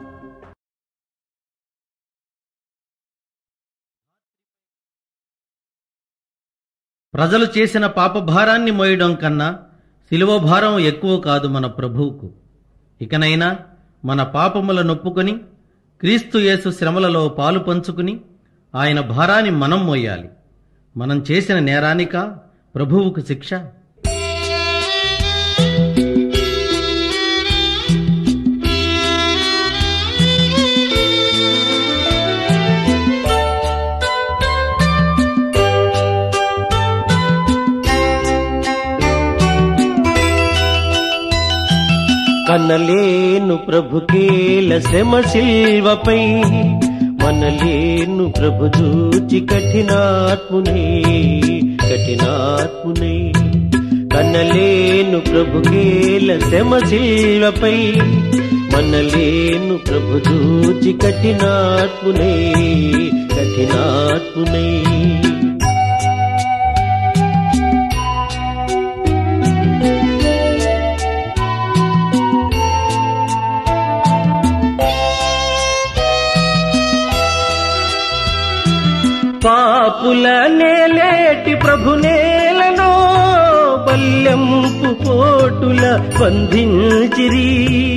ప్రజలు చేసిన పాపభారాన్ని మోయడం కన్నా శిలువ భారం ఎక్కువ కాదు మన ప్రభువుకు ఇకనైనా మన పాపముల నొప్పుకొని క్రీస్తు యేసు శ్రమలలో పాలు పంచుకుని ఆయన భారాన్ని మనం మోయాలి మనం చేసిన నేరానిక ప్రభువుకు శిక్ష కనలేను ప్రభుకేల శ్రమ శిల్వపై మనలేను ప్రభు చూచి కఠినాత్మునే కఠినాత్మునే కనలేను ప్రభుకేల శ్రమ శిల్వపై మనలేను ప్రభు చూచి కఠినాత్మునే కఠినాత్మునే పాపుల నేలేటి ప్రభు నేలను బల్యంపు కోటుల బంధించిరి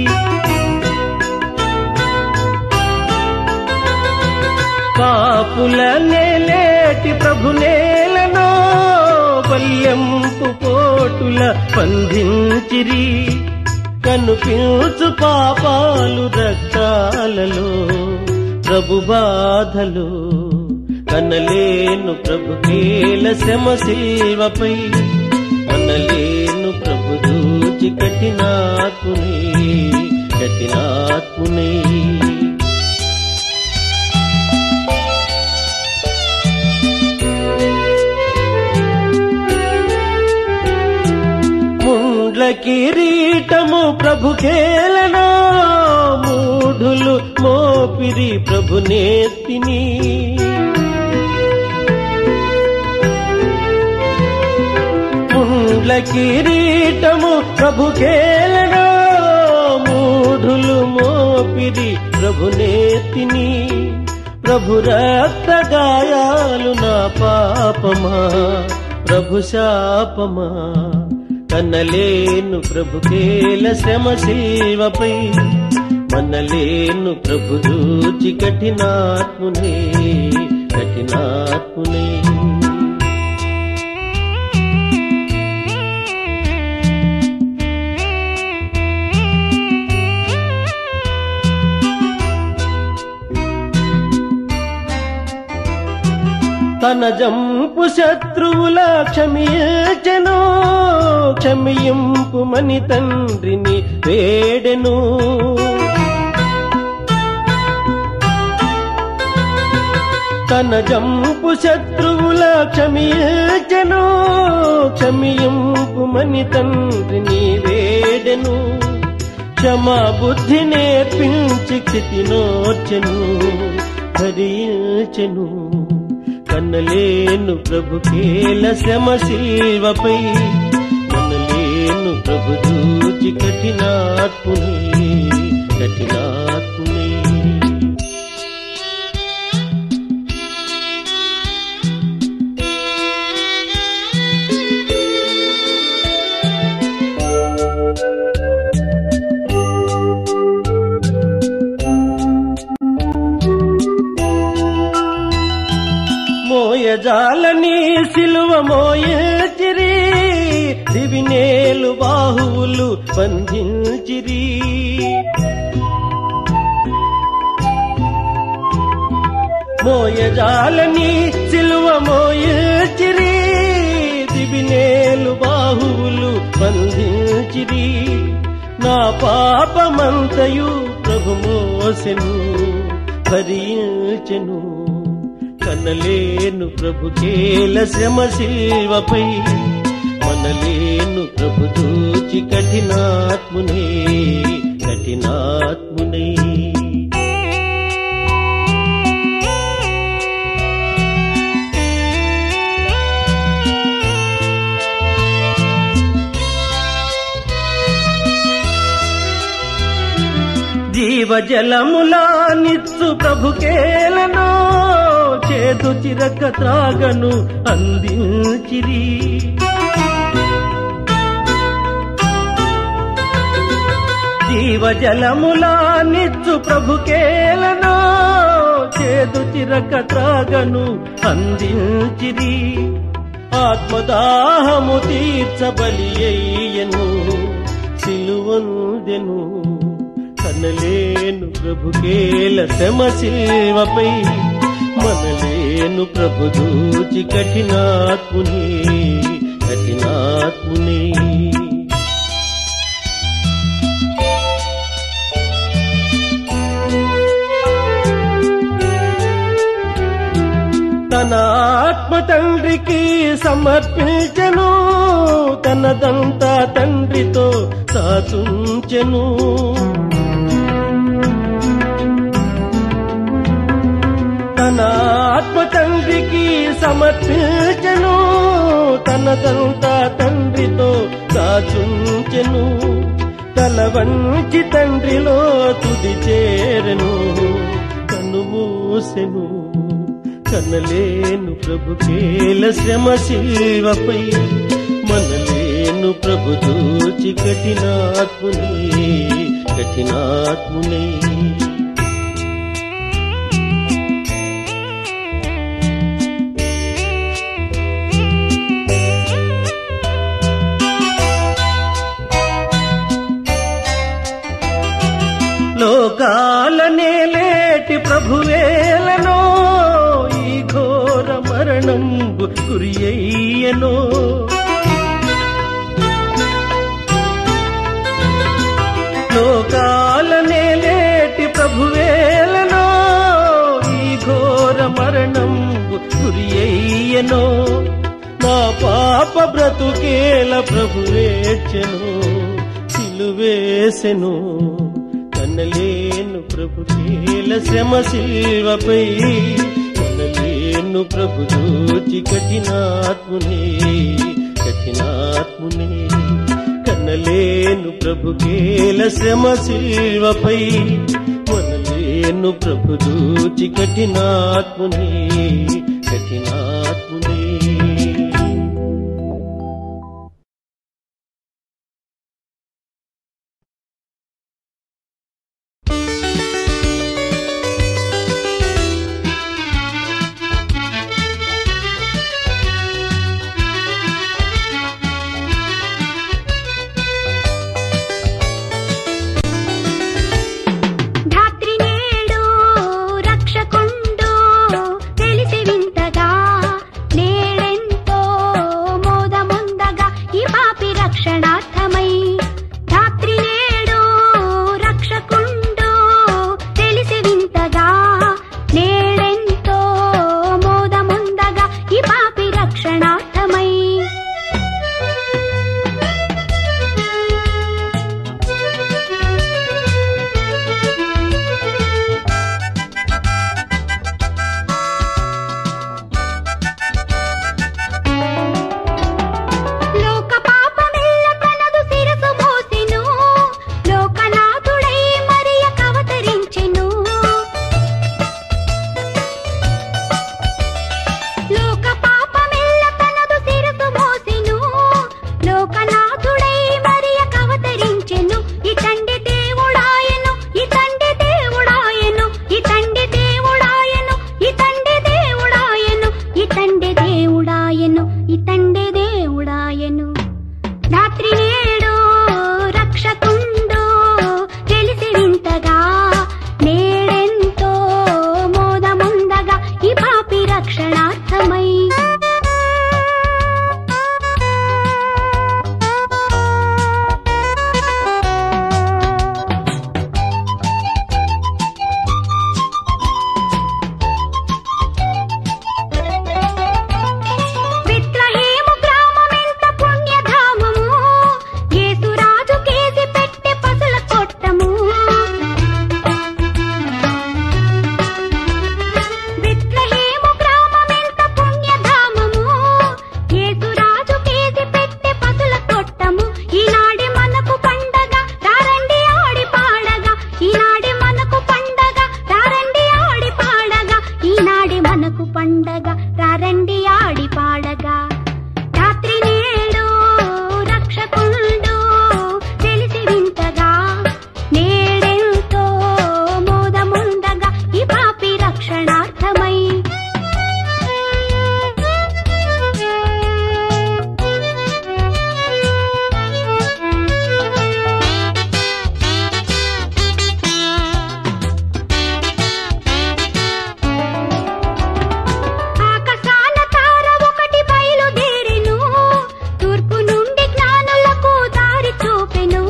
పాపుల నేలేటి ప్రభు నేలను బల్యంపు కోటుల బంధించిరి కనుపించు పాపాలు రక్తాలలో ప్రభు బాధలు కనలేను ప్రభు కేల శ్రమ శిల్వపై అనలేను ప్రభు దూచి కఠినాత్మునే కఠినాత్మునే ముండ్ల కిరీటము ప్రభు కేలనో మూఢులు మోపిరి ప్రభు నేతిని ముండ్ల కిరీటము ప్రభు కేలనో మూఢులు మోపిరి ప్రభు నేతిని ప్రభు రక్త గాయాలు నా పాపమా ప్రభు శాపమా కన్నలేను ప్రభు కేల శ్రమ శిల్వపై మనలేను ప్రభు దూచి కఠినాత్మునే కఠినాత్మునే తన జంపు శత్రువుల క్షమించెను క్షమింపు మని తండ్రిని వేడెను తన జంపు శత్రువుల క్షమించెను క్షమింపు మని తండ్రిని వేడెను క్షమా బుద్ధి నేర్పించి స్థితి నోచెను ధరించెను కన్నలేను ప్రభు కేల శ్రమ శిల్వపై మనలేను ప్రభు దూచి కఠినాత్మునే కఠినాత్మునే మోయజాలని సిలువ మోయచిరి దివినేలు బాహువులు బంధించిరి మోయజాలని సిలువ మోయచిరి దివినేలు బాహువులు బంధించిరి నా పాపమంతయు ప్రభు మోసెను భరించెను కనలేను ప్రభు కేల శ్రమ శిల్వపై మనలేను ప్రభు చూచి కఠినాత్మునే కఠినాత్మునే జీవజలములా నిత్సు ప్రభుకేలను చేదు చిరక త్రాగను అందించిరి జీవజలములా నిత్సు ప్రభుకేలను చేదు చిరక త్రాగను అందించిరి ఆత్మదాహము తీర్చబలి అయ్యను సిలువందెను కనలేను ప్రభుకేల శ్రమ శిల్వపై మనలేను ప్రభు దూచి కఠినాత్ముని కఠినాత్ముని తన ఆత్మ తండ్రికి సమర్పించను తనదంతా తండ్రితో సాతుంచెను తన ఆత్మ తండ్రికి సమర్పించను తనదంతా తండ్రితో దాచుంచెను తల వంచి తండ్రిలో తుది చేరెను కను మూసెను కనలేను ప్రభు కేల శ్రమ శిల్వపై మనలేను ప్రభు దూచి కఠినాత్ముని కఠినాత్ముని లోకాలనే లేటి ప్రభువేలనో ఈ ఘోర మరణం గురి అయ్యనో లోకాలనే లేటి ప్రభువేలనో ఈ ఘోర మరణం గురి అయ్యనో నా పాప బ్రతుకేల ప్రభువేర్చెను సిలువేసెను కనలేను ప్రభు కేల శ్రమ శిల్వపై కనలేను ప్రభు దూచి కఠినాత్మునే కఠినాత్మునే కనలేను ప్రభు కేల శ్రమ శిల్వపై మనలేను ప్రభు దూచి కఠినాత్మునే కఠినాత్మునే ధాత్రి నేడు రక్షకుండు తెలిసి వింతగా నేడే ఉండగా రారండి ఆడి పాడగా రాత్రి నేడు రక్షకుండు తెలిసి వింతగా నేడెంతో మోదముండగా ఈ పాపి రక్షణార్థమై ఆకాశాన తార ఒకటి బయలుదేరెను తూర్పు నుండి జ్ఞానులకు దారి చూపెను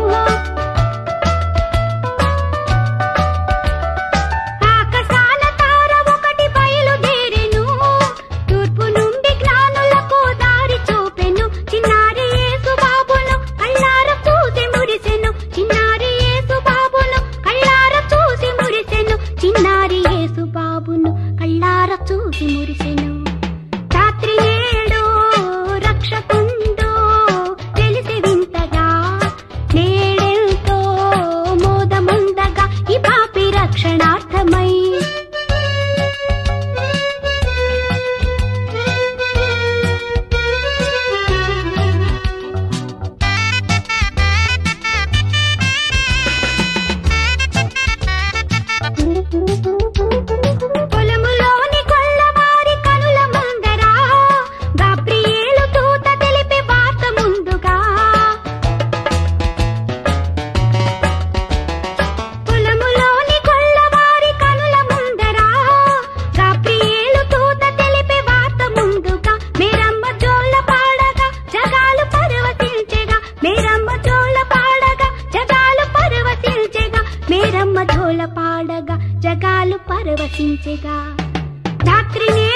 ఆకాశాన తార ఒకటి బయలుదేరెను తూర్పు నుండి జ్ఞానులకు దారి చూపెను చిన్నారి యేసు బాబును కళ్ళార చూసి మురిసెను చిన్నారి యేసు బాబును కళ్ళార చూసి మురిసెను చిన్నారి యేసు బాబును కళ్ళార చూసి మురిసెను రాత్రి నేడు రక్షకుండు తెలిసి వింతగా నేడెంతో మోదముందగా ఈ పాపి రక్షణార్థమై పొలములోని కొల్లవారి కనుల ముందర గాబ్రియేలు దూత తెలిపే వార్త ముందుగా పొలములోని కొల్లవారి కనుల ముందర గాబ్రియేలు దూత తెలిపే వార్త ముందుగా మేరమ్మ జోల పాడగా జగాలు పరవశించెగా మేరమ్మ జోల పాడగా జగాలు పరవశించెగా మేరమ్మ జోల పాడగా జగాలు పరవశించెగా రాత్రి